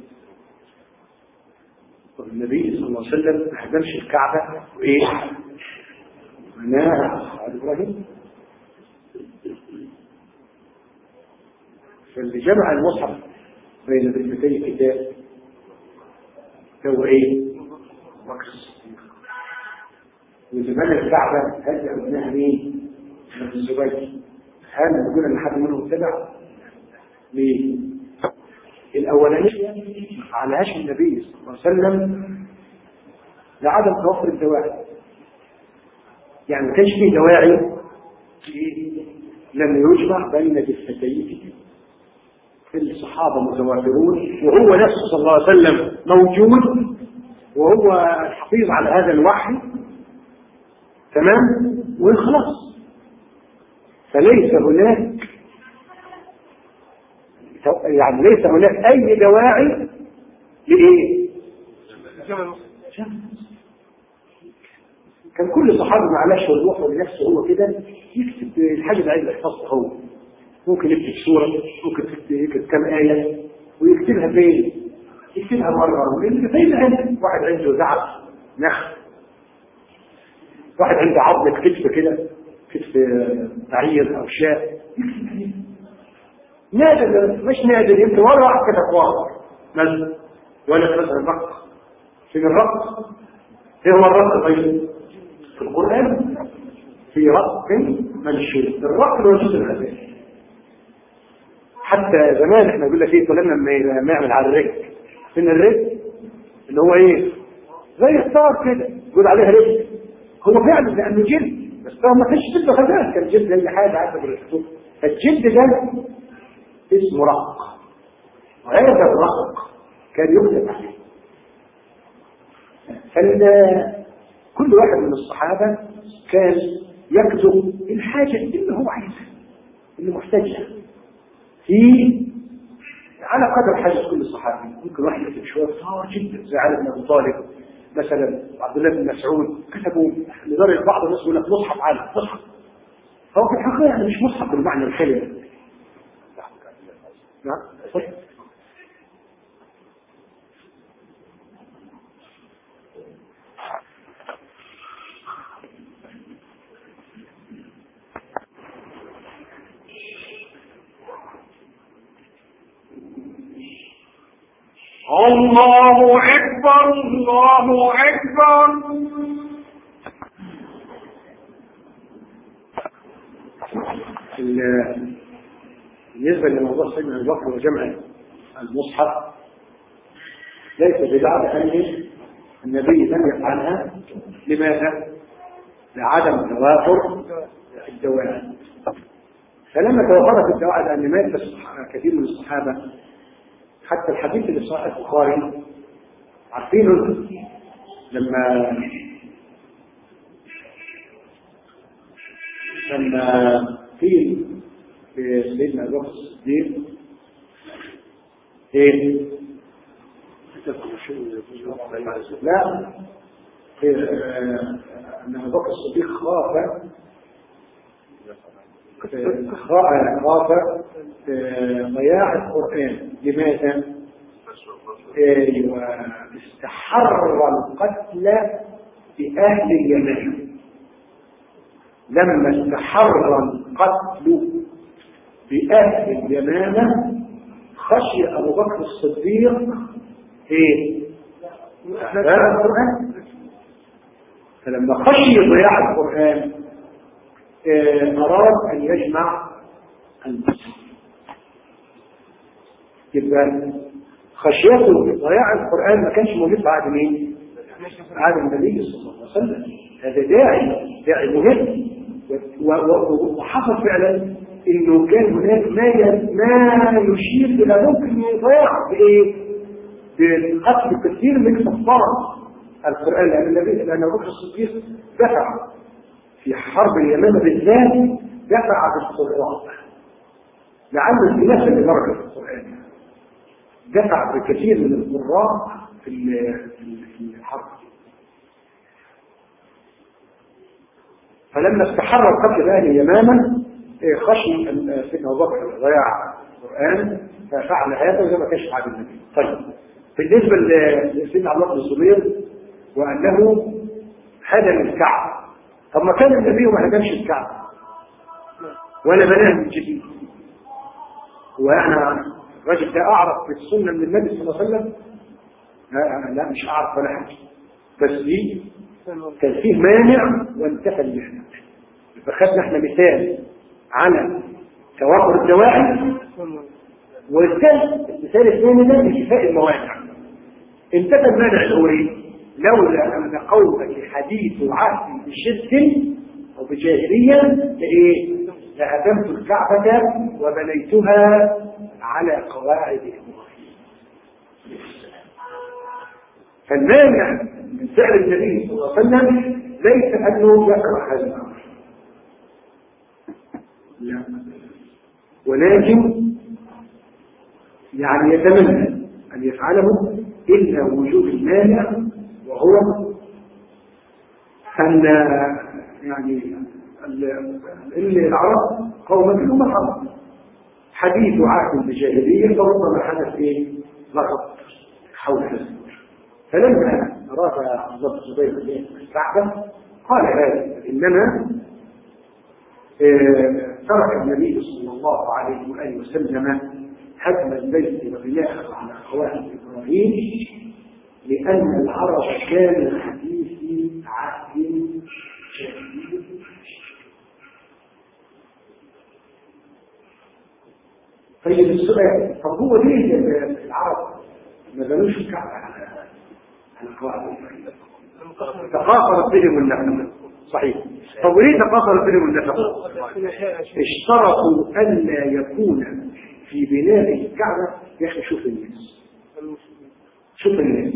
طب النبي صلى الله عليه وسلم ما هدمش الكعبة وايه؟ مناها على ابراهيم فاللي جمع المصحف بين مثلتين الكتاب هو ايه؟ بكر الصديق وزمان الكعبة هل ابنها مين؟ ابن الزبير هل نقول ان حد منهم تبع؟ ليه؟ الأولانية ما فعلهاش النبي صلى الله عليه وسلم لعدم توفر الدواعي يعني ما كانش فيه دواعي لم يجمع بين جثتين الصحابة متوافرون وهو نفسه صلى الله عليه وسلم موجود وهو الحفيظ على هذا الوحي تمام وخلاص فليس هناك يعني ليس هناك اي دواعي لايه كان كل صحابي معلش يروح لنفسه هو كده يكتب الحاجه اللي عايز يحفظها هو ممكن يكتب سوره ممكن يكتب كم ايه ويكتبها فين يكتبها مره فين عندك واحد عنده زعف نخل واحد عنده عظم كتف كده كتف بعير او شاء يكتب عليه نادر مش نادر يمكن ولا واحد كتب واحد مثلا ولا مثلا الرقص فين الرقص؟ ايه هو الرقص طيب؟ في القرآن في رق منشور الرق هو الجزء الأساسي حتى زمان احنا نقول لك ايه طلعنا لما يعمل على الرجل فين الرجل؟ اللي هو ايه؟ زي الثار كده يقول عليها رجل هو فعلا لانه جلد بس هو ما كانش جلد غزال كان جلد اي حاجه عارفه بالاسلوب الجلد ده اسمه رق وهذا الرق كان يكتب عليه كل واحد من الصحابة كان يكتب الحاجة اللي هو عايزها اللي محتاجها في على قدر حاجة كل صحابي ممكن واحد يكتب شوية صار جدا زي علي بن أبي طالب مثلا عبد الله بن مسعود كتبوا لدرجة بعض الناس يقول لك مصحف على مصحف هو في الحقيقة يعني مش مصحف بالمعنى الكلمة نعم الله أكبر الله أكبر بالنسبة لموضوع سيدنا أبي بكر وجمع المصحف ليس بدعة لأن النبي لم يفعلها لماذا؟ لعدم توافر الدواعي فلما توفرت الدواعي لأن مات كثير من الصحابة حتى الحديث اللي في صحيح البخاري عارفينه لما لما قيل في سيدنا ابو بكر الصديق ايه؟ لا ان ابو بكر الصديق خاف خاف ضياع القرآن لماذا؟ ايوه استحر القتل بأهل اليمن لما استحر القتل بأهل اليمامة خشي أبو بكر الصديق إيه؟ ضياع القرآن فلما خشي ضياع القرآن آه، أراد أن يجمع الناس يبقى خشيته ضياع القرآن ما كانش موجود بعد مين؟ بعد النبي صلى الله عليه وسلم هذا داعي داعي مهم و- و- وحصل فعلا انه كان هناك ما ي- ما يشير الى ممكن يضيع بايه؟ بقتل كثير من كفار القران لان النبي لان ابو بكر الصديق دفع في حرب اليمامه بالذات دفع بالقراء لعل الخلاف اللي مر في القران دفع بكثير من القراء في ال- في الحرب فلما استحر القتل بأهل اليمامة إيه، خشي أن سيدنا أبو بكر ضياع القرآن ففعل هذا وده ما كانش بعد النبي. طيب بالنسبة ل- لسيدنا عبد الله بن الزبير وأنه هدم الكعبة طب ما كان النبي ما هدمش الكعبة ولا بناها من جديد هو يعني الراجل ده أعرف في السنة من النبي صلى الله عليه وسلم لا, لا مش أعرف ولا حاجة بس دي كان فيه مانع وانتهى المحنة فخدنا احنا مثال على توافر الدواعي والثالث المثال الثاني ده لشفاء الموانع انتهى المانع الاولي لولا ان قومك حديث عهد بشرك او بجاهليه لايه؟ لهدمت الكعبه وبنيتها على قواعد ابراهيم فالمانع من فعل النبي صلى الله عليه وسلم ليس انه يكره هذا الامر لا ولكن يعني يتمنى ان يفعله الا وجود المانع وهو ان يعني ال- ال- العرب قوم منهم الحرب حديث عهد بجاهليه فربما حدث ايه لغط حول هذا الأمر. فلما أراد عبد الله بن زبير أن يهدم الكعبة قال هذا إنما آه، ترك النبي صلى الله عليه وآله وسلم هدم البيت وبناءه على قواعد إبراهيم لأن العرب كان حديث عهد جاهلي طيب السؤال طب هو ليه العرب ما بنوش الكعبة على على قواعد إبراهيم؟ تقاصرت بهم النفقة صحيح طب وليه تقاصرت بهم النفقة؟ اشترطوا ألا يكون في بناء الكعبة يا أخي شوف الناس شوف الناس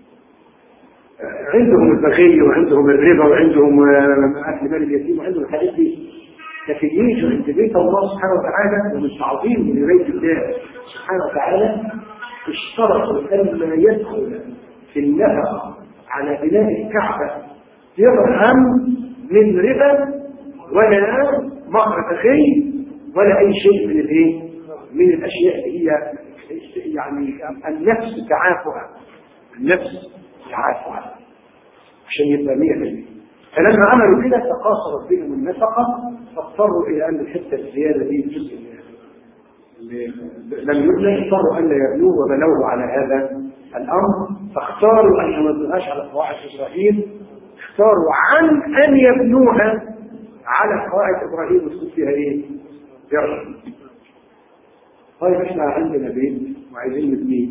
عندهم البغي وعندهم الربا وعندهم آه، أكل مال اليتيم وعندهم الحاجات دي لكن يجوا عند بيت الله سبحانه وتعالى ومن تعظيم لبيت الله سبحانه وتعالى اشترطوا ألا يدخل في النفقة على بناء الكعبة درهم من ربا ولا مهر بخيل ولا أي شيء من الايه؟ من الأشياء اللي هي يعني النفس تعافها النفس تعافها عشان يبقى 100% فلما عملوا كده تقاصرت بهم النفقة فاضطروا إلى أن الحتة الزيادة دي جزء اللي لم يبنى اضطروا أن لا يبنوه وبنوه على هذا الأمر فاختاروا أن يوزنوهاش على قواعد إبراهيم اختاروا عن أن يبنوها على قواعد إبراهيم وتكون فيها إيه؟ درهم طيب احنا عندنا بيت وعايزين نبنيه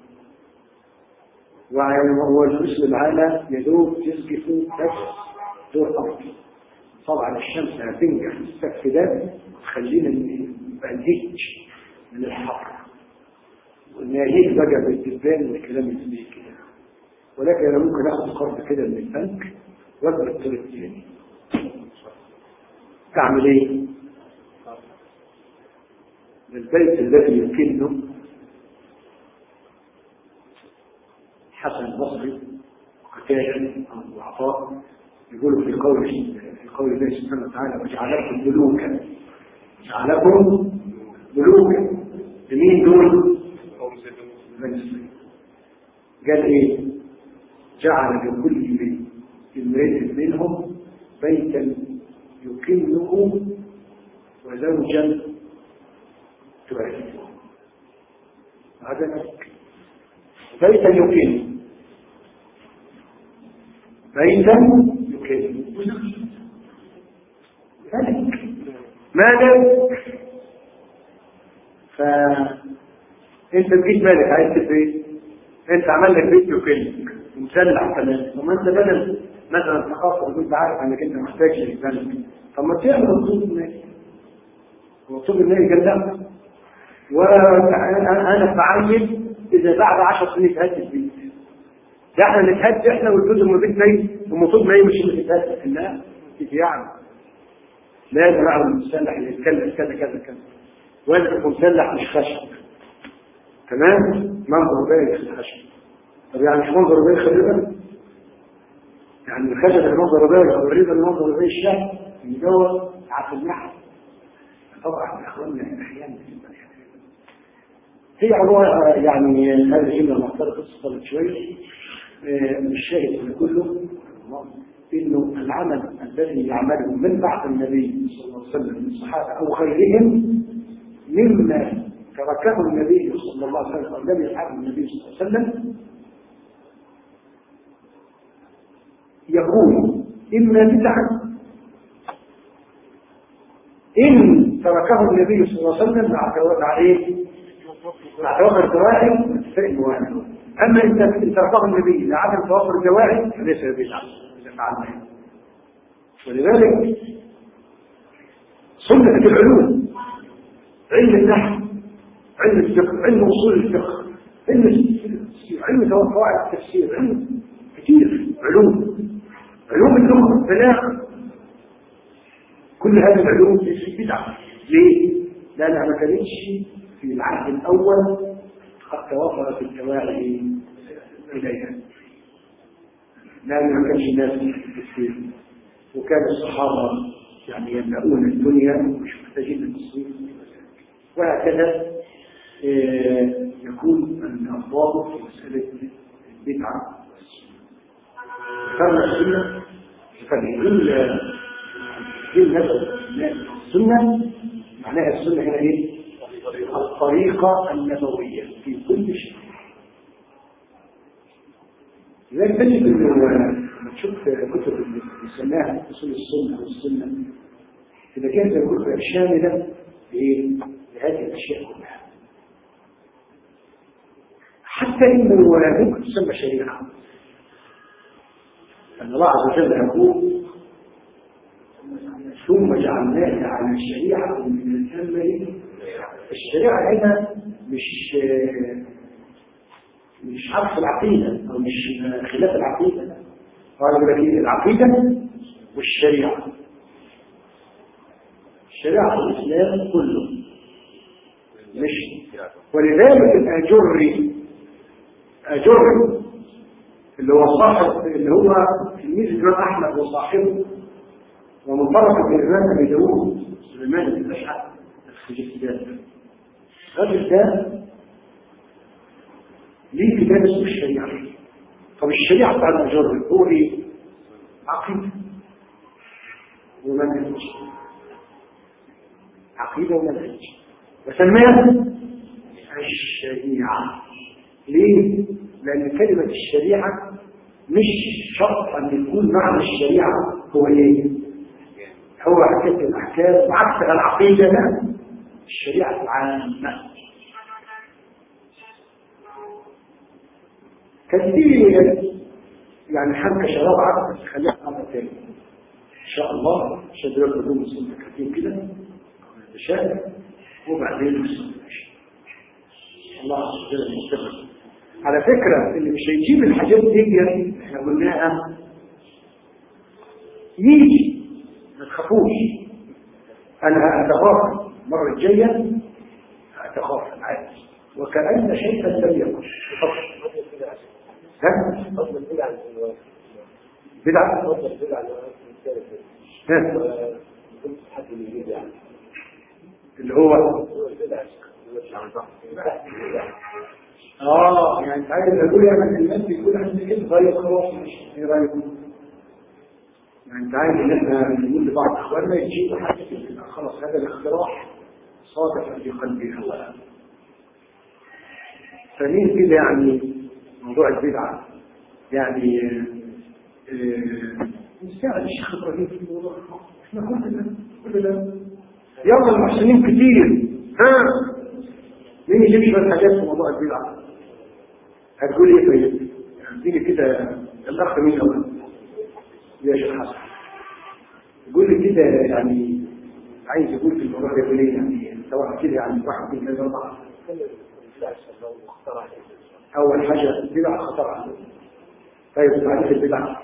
وهو الفلوس اللي معانا يا دوب تسقفوا بس دور أرض طبعا الشمس هتنجح في السقف ده وتخلينا نبقى نهج من الحر وناهيك بقى بالدبان والكلام اللي زي كده ولكن انا ممكن اخد قرض كده من البنك وابني الطريق الثاني تعمل ايه؟ البيت الذي يمكنه حسن البصري وقتاده او عطاء يقولوا في قول في قول الله سبحانه وتعالى وجعلكم ملوكا جعلكم ملوكا لمين دول؟ بني إسرائيل. قال ايه؟ جعل لكل امرئ منهم بيتا يكنه وزوجا تعرفه هذا ملك بيتا يكن بيتا يكن ملك مالك فانت بقيت مالك عايز تبقى انت عمل لك بيت يكلك ومسلح كمان طب ما انت بدل مثلا تخاطر وانت عارف انك انت محتاج للبنك طب ما تعمل مطلوب المالي مطلوب المالي قال لا وانا بعين اذا بعد 10 سنين تهد البيت ده احنا نتهد احنا والجزء من البيت ميت والمطلوب ما مش اللي تتهد لا يعني لازم اعرف المسلح اللي يتكلم كذا كذا كذا ولازم يكون مسلح مش خشب تمام منظر بايخ في الخشب طب يعني مش منظر بايخ الربا يعني الخشب اللي منظر بايخ او الربا اللي منظر زي الشهر اللي جوه عقل النحل طبعا يا اخواننا احيانا هي عبارة يعني هذه الجملة محترمة قصة شوية الشاهد من كله انه العمل الذي يعمله من بعد النبي صلى الله عليه وسلم من الصحابه او غيرهم مما تركه النبي صلى الله عليه وسلم او لم يفعله النبي صلى الله عليه وسلم يكون اما بدعا ان تركه النبي صلى الله عليه وسلم مع مع ايه؟ مع توافر الدواعي واتفاق الموانع اما ان تركه النبي لعدم توافر الدواعي فليس بدعا فعلنا ولذلك سنة العلوم علم النحو علم الفقه علم اصول الفقه علم علم قواعد التفسير علم كثير علوم علوم اللغة البلاغة كل هذه العلوم ليست بدعة ليه؟ لأنها ما كانتش في العهد الأول قد توفرت الدواعي إليها لأن ما كانش الناس كثير وكان الصحابة يعني يملؤون الدنيا ومش محتاجين للتصوير وهكذا يكون الضابط في مسألة البدعة ذكرنا السنة فالهل هل نفس السنة معناها السنة هنا ايه؟ الطريقة النبوية في كل شيء لذلك تجد انه لما تشوف كتب اللي بيسماها اصول السنه والسنه اذا كانت الكتب شامله لهذه الاشياء كلها حتى انه ممكن تسمى شريعه ان الله عز وجل يقول ثم جعلناك على شريعه من الامر الشريعه هنا مش مش عكس العقيدة أو مش خلاف العقيدة قال لك العقيدة والشريعة الشريعة الإسلام كله مش ولذلك الأجري أجري اللي هو صاحب اللي هو تلميذ الإمام أحمد وصاحبه ومن طرف الإمام أبي داوود سليمان بن أشعث السجستان الرجل ده ليه كتاب اسمه الشريعة طب الشريعة بتاع الأجر هو ايه عقيدة ومنهج عقيدة ومنهج وسماها الشريعة ليه؟ لأن كلمة الشريعة مش شرط أن يكون معنى الشريعة هو ايه؟ هو حكاية الأحكام وعكسها العقيدة لا الشريعة العامة كثير يعني حتى شباب عرب خليها امر تاني ان شاء الله شباب بدون سنه كثير كده نتشاهد وبعدين نصلي الله عز وجل مستقبل على فكرة اللي مش هيجيب الحاجات دي احنا قلناها يجي ما تخافوش انا هتخاف المرة الجاية هتخاف عادي وكأن شيئا لم يكن ها؟ بدعة اللي هو اه يعني انت عايز اقول يا من الناس بيكون عندك ايه رايك خلاص ايه رايكم يعني انت عارف ان احنا نقول لبعض اخواننا يجيبوا حاجه كده. خلاص هذا الاقتراح صادق في قلبي هو فمين كده يعني موضوع البدعه يعني نساعد الشيخ ابراهيم في الموضوع احنا كلنا كلنا يلا المحسنين كتير ها مين يجيب شويه حاجات في موضوع البدعه هتقول ايه طيب اديني كده الاخ مين اول يا شيخ حسن يقول لي كده يعني عايز يقول في الموضوع ده يقول ايه يعني سواء كده يعني واحد من ثلاثه اربعه اول حاجه البدعه خطر طيب تعريف البدعه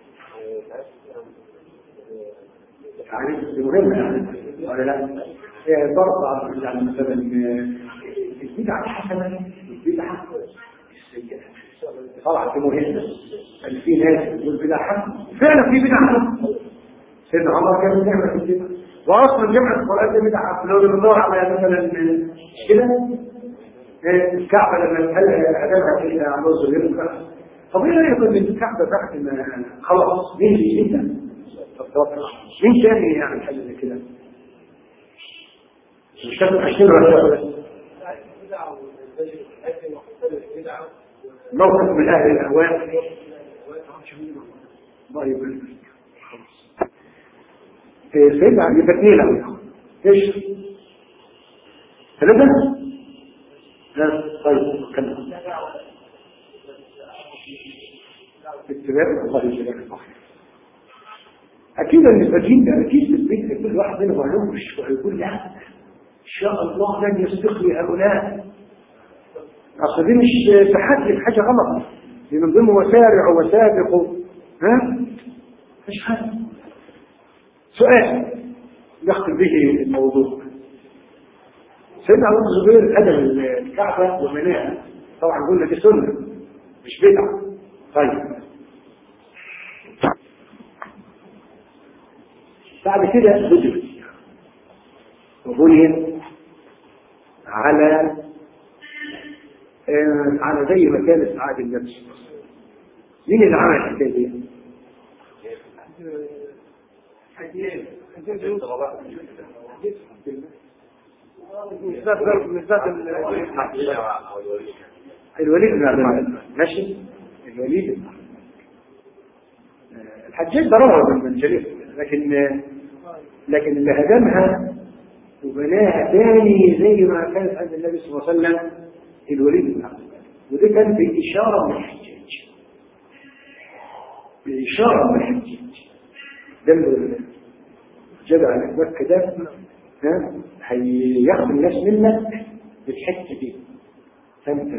تعريف مهم يعني ولا لا برضه يعني مثلا البدعه الحسنه والبدعه السيئه طبعا دي مهمه ان في ناس تقول بدعه حسنه فعلا في بدعه حسنه سيدنا عمر كان بيعمل في البدعه واصلا جمع القران ده بدعه لو بندور على مثلا كده الكعبه لما الحلقه اعلانها كده على الرز طب ايه رايك ان الكعبه بعد ما خلاص مين اللي يسيبها؟ مين تاني يعمل حاجه زي كده؟ مش كانوا عايشين ولا موقف من اهل الاهواء الله يبارك سيدنا يبقى اثنين اهو ايش؟ ثلاثة؟ لا طيب كمل اتباع الله يجزاك الله خير اكيد المساجين ده اكيد في البيت كل واحد منهم هينقش وهيقول لا ان شاء الله لن يسبقني هؤلاء اصل دي مش تحدي في حاجه غلط دي من ضمن وسارع وسابق ها مش حاجه سؤال نختم به الموضوع سيدنا ابو الزبير هدم الكعبه وبناها طبعا قلنا دي سنه مش بدعه طيب بعد كده هجر وبني على آه على زي ما كانت عهد النبي مين اللي عمل الحكايه دي؟ الوليد بن عبد الملك ماشي الوليد بن الحجاج ضربها من جرير لكن لكن اللي هدمها وبناها تاني زي ما كانت عند النبي صلى الله عليه وسلم الوليد بن عبد الملك وده كان بإشارة من الحجاج بإشارة من الحجاج ده جدع مكة ده ها هياخد الناس منك بالحته دي فانت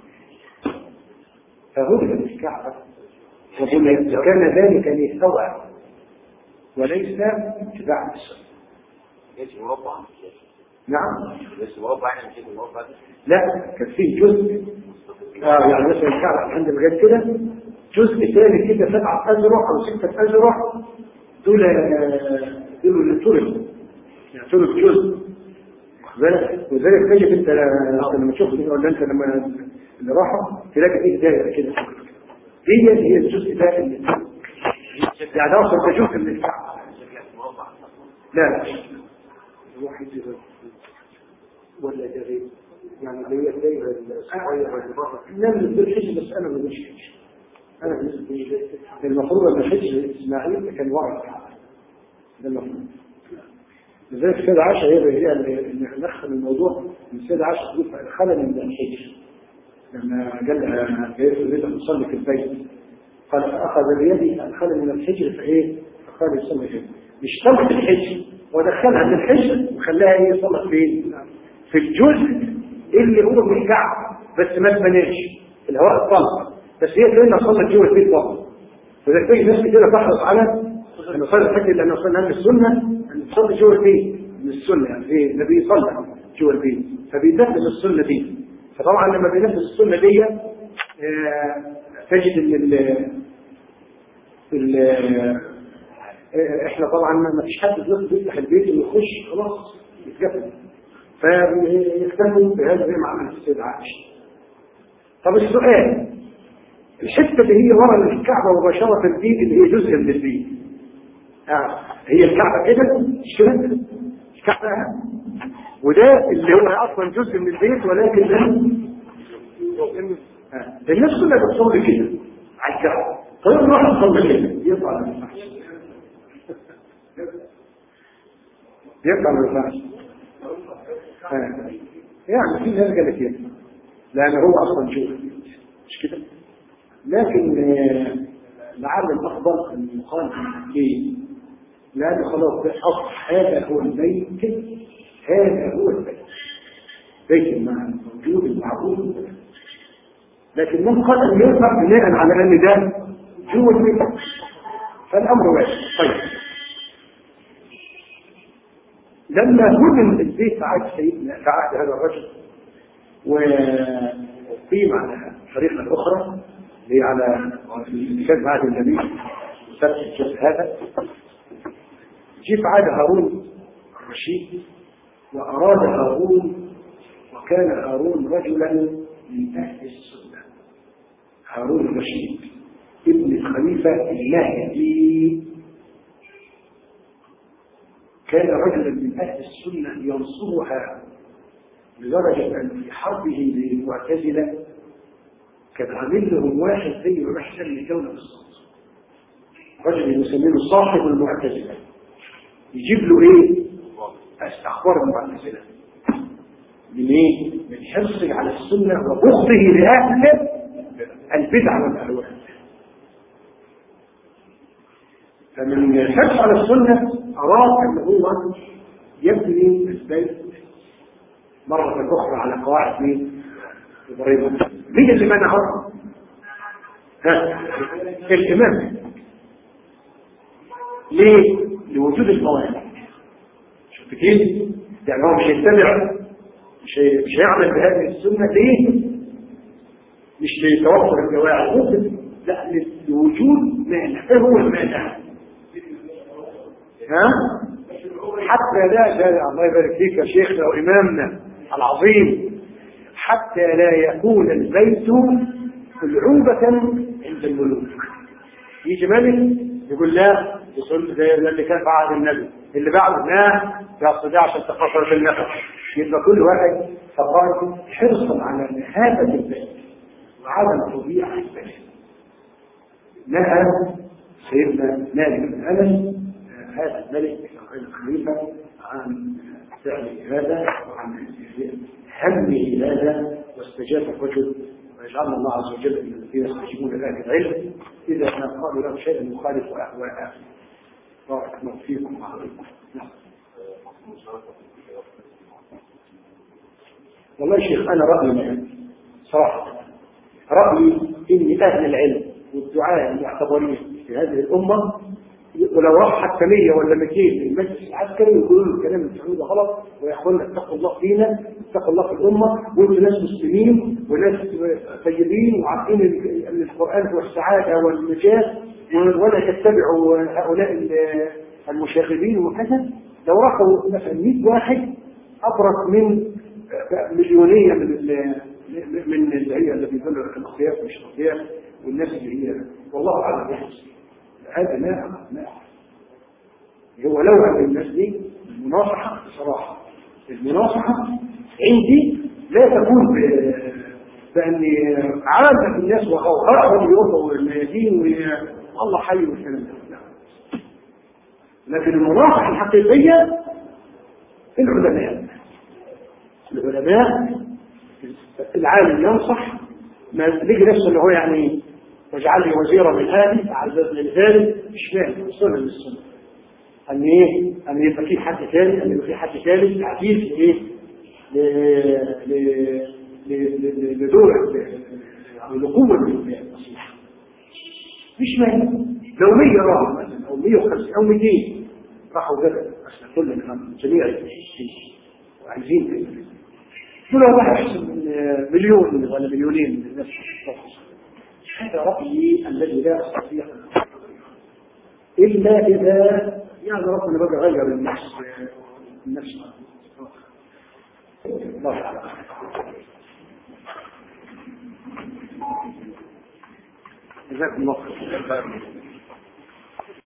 فهدمت الكعبه وقلنا كان ذلك للثوى وليس اتباع السنه ليش مربع نعم ليش مربع يعني مش مربع لا كان فيه جزء اه يعني مثلا الكعبه عند الغد كده جزء ثاني كده سبعه ازرع او سته ازرع دول دول اللي طرقوا يعني طرق جزء بالك وذلك تجد انت لما تشوف ولا انت لما اللي راحوا تلاقي ايه دايره كده هي هي الجزء ده اللي يعني ده اصلا ده جزء من الكعبه لا لا واحد ولا ده غير يعني اللي هي الدايره الصغيره اللي بره نعمل بالحج بس انا ما بقولش حج انا بالنسبه لي المفروض ان حج اسماعيل كان ورا الكعبه ده المفروض لذلك السيدة عائشة هي هي اللي ندخل الموضوع ان السيدة عائشة تقول خلل من الحج لما قال لها جاي تريد ان تصلي في البيت قال فاخذ بيدي الخلل من الحجر فايه؟ فقال يصلي فيه مش صلت الحج ودخلها من الحجر وخلاها ايه صلت فين؟ في الجزء اللي هو من الكعب بس ما اتبناش الهواء الطلق بس هي كانها صلت جوه البيت طبعا ولذلك تيجي ناس كتير تحرص على ان نصلي الحج لان وصلنا من السنه ان تصلي جوه البيت من السنه يعني في النبي صلى جوه البيت فبينفذ السنه دي فطبعا لما بينفذ السنه دي آه تجد ان ال ال احنا طبعا ما فيش حد يقدر يفتح البيت ويخش خلاص يتقفل فيكتفوا بهذا زي ما عمل السيد عائشه طب السؤال الحته اللي هي ورا الكعبه مباشره دي اللي هي جزء من البيت آه. هي الكعبة كده مش كده الكعبة وده اللي هو اصلا جزء من البيت ولكن لم آه. الناس كلها بتصلي كده على الكعبة طيب نروح نصلي كده يطلع ما ينفعش يطلع ما ينفعش آه. يعني في ناس قالت كده لان هو اصلا جوه مش كده لكن آه، لعل الافضل ان يقال ليه؟ لان خلاص ده اصح هذا هو البيت هذا هو البيت بيت المعنى موجود المعبود لكن من قال ان يرفع بناء على ان ده جوه البيت فالامر واحد طيب لما هدم البيت في عهد سيدنا في عهد هذا الرجل وقيم على الطريقه الاخرى اللي هي على كتاب عهد النبي وسبت الجزء هذا جيب عهد هارون الرشيد واراد هارون وكان هارون رجلا من اهل السنه هارون الرشيد ابن الخليفه المهدي كان رجلا من اهل السنه ينصرها لدرجه ان في حربه للمعتزله كان عامل لهم واحد زي محسن لجوله بالصوت رجل يسمونه صاحب المعتزله يجيب له ايه؟ اخبار المعتزله من ايه؟ من حرصه على السنه وبغضه لاهل البدع والاهواء فمن الحرص على السنه اراد ان هو يبني البيت مرة أخرى على قواعد مين؟ إبراهيم مين اللي منعه؟ ها؟ الإمام ليه؟ لوجود الموانع شفت كيف؟ يعني هو مش هيتبع مش هي- مش هيعمل بهذه السنة ليه؟ مش لتوفر الجواعي ممكن لا لوجود مانع ايه هو المانع؟ ها؟ حتى لا ده الله يبارك فيك يا شيخنا وإمامنا العظيم حتى لا يكون البيت ألعوبة عند الملوك يجي ملك يقول لا يصل زي اللي كان في عهد النبي اللي بعده لا ده أصل ده عشان تخاطر بالنفس يبقى كل واحد فقال حرصا على نهابة البيت وعدم تضييع البيت نهى سيدنا مالك بن انس آه، هذا الملك غير الخليفه عن فعل هذا وعن همه هذا واستجاب الرجل ويجعلنا الله عز وجل من الذين يستجيبون ذلك العلم اذا ما قالوا له شيئا يخالف اهواءه بارك الله فيكم وعليكم نعم. والله يا شيخ انا رايي صراحه رايي ان اهل العلم والدعاء المعتبرين في هذه الامه ولو راح حتى 100 ولا 200 في المجلس العسكري يقولوا له الكلام اللي بتعملوه ده غلط ويا اخوانا اتقوا الله فينا اتقوا الله في الامه وانتم ناس مسلمين وناس طيبين وعارفين ال- ان القران هو السعاده والنجاه و- ولا تتبعوا هؤلاء ال- المشاغبين وكذا لو راحوا مثلا 100 واحد ابرك من مليونيه من ال- من اللي هي اللي بيقولوا الاخيار مش الاخيار والناس اللي هي والله اعلم يحصل هذا ما ما هو لو عن الناس دي المناصحة بصراحة المناصحة عندي لا تكون ب- بأن عامة الناس وغوغاءهم يوضعوا الميادين والله حي والكلام ده لا. لكن المناصحة الحقيقية العلماء العلماء العالم ينصح ما بيجي نفسه اللي هو يعني واجعل لي وزيرا من اهلي اعزز من ذلك مش فاهم سنه من السنه ان ايه ان يبقى في حد ثاني ان يبقى في حد ثالث تعديل في ايه ل- ل- ل- ل- لدور او لقوه النصيحه مش مانع لو 100 راحوا مثلا او 150 او 200 راحوا جبل اصل كل الهم جميع المسلمين وعايزين كده دول واحد احسن من مليون ولا مليونين من الناس هذا رأيي الذي لا أستطيع أن أقول. إلا إذا يعني ربنا بقى غير النفس النفس الله أعلم جزاكم الله خير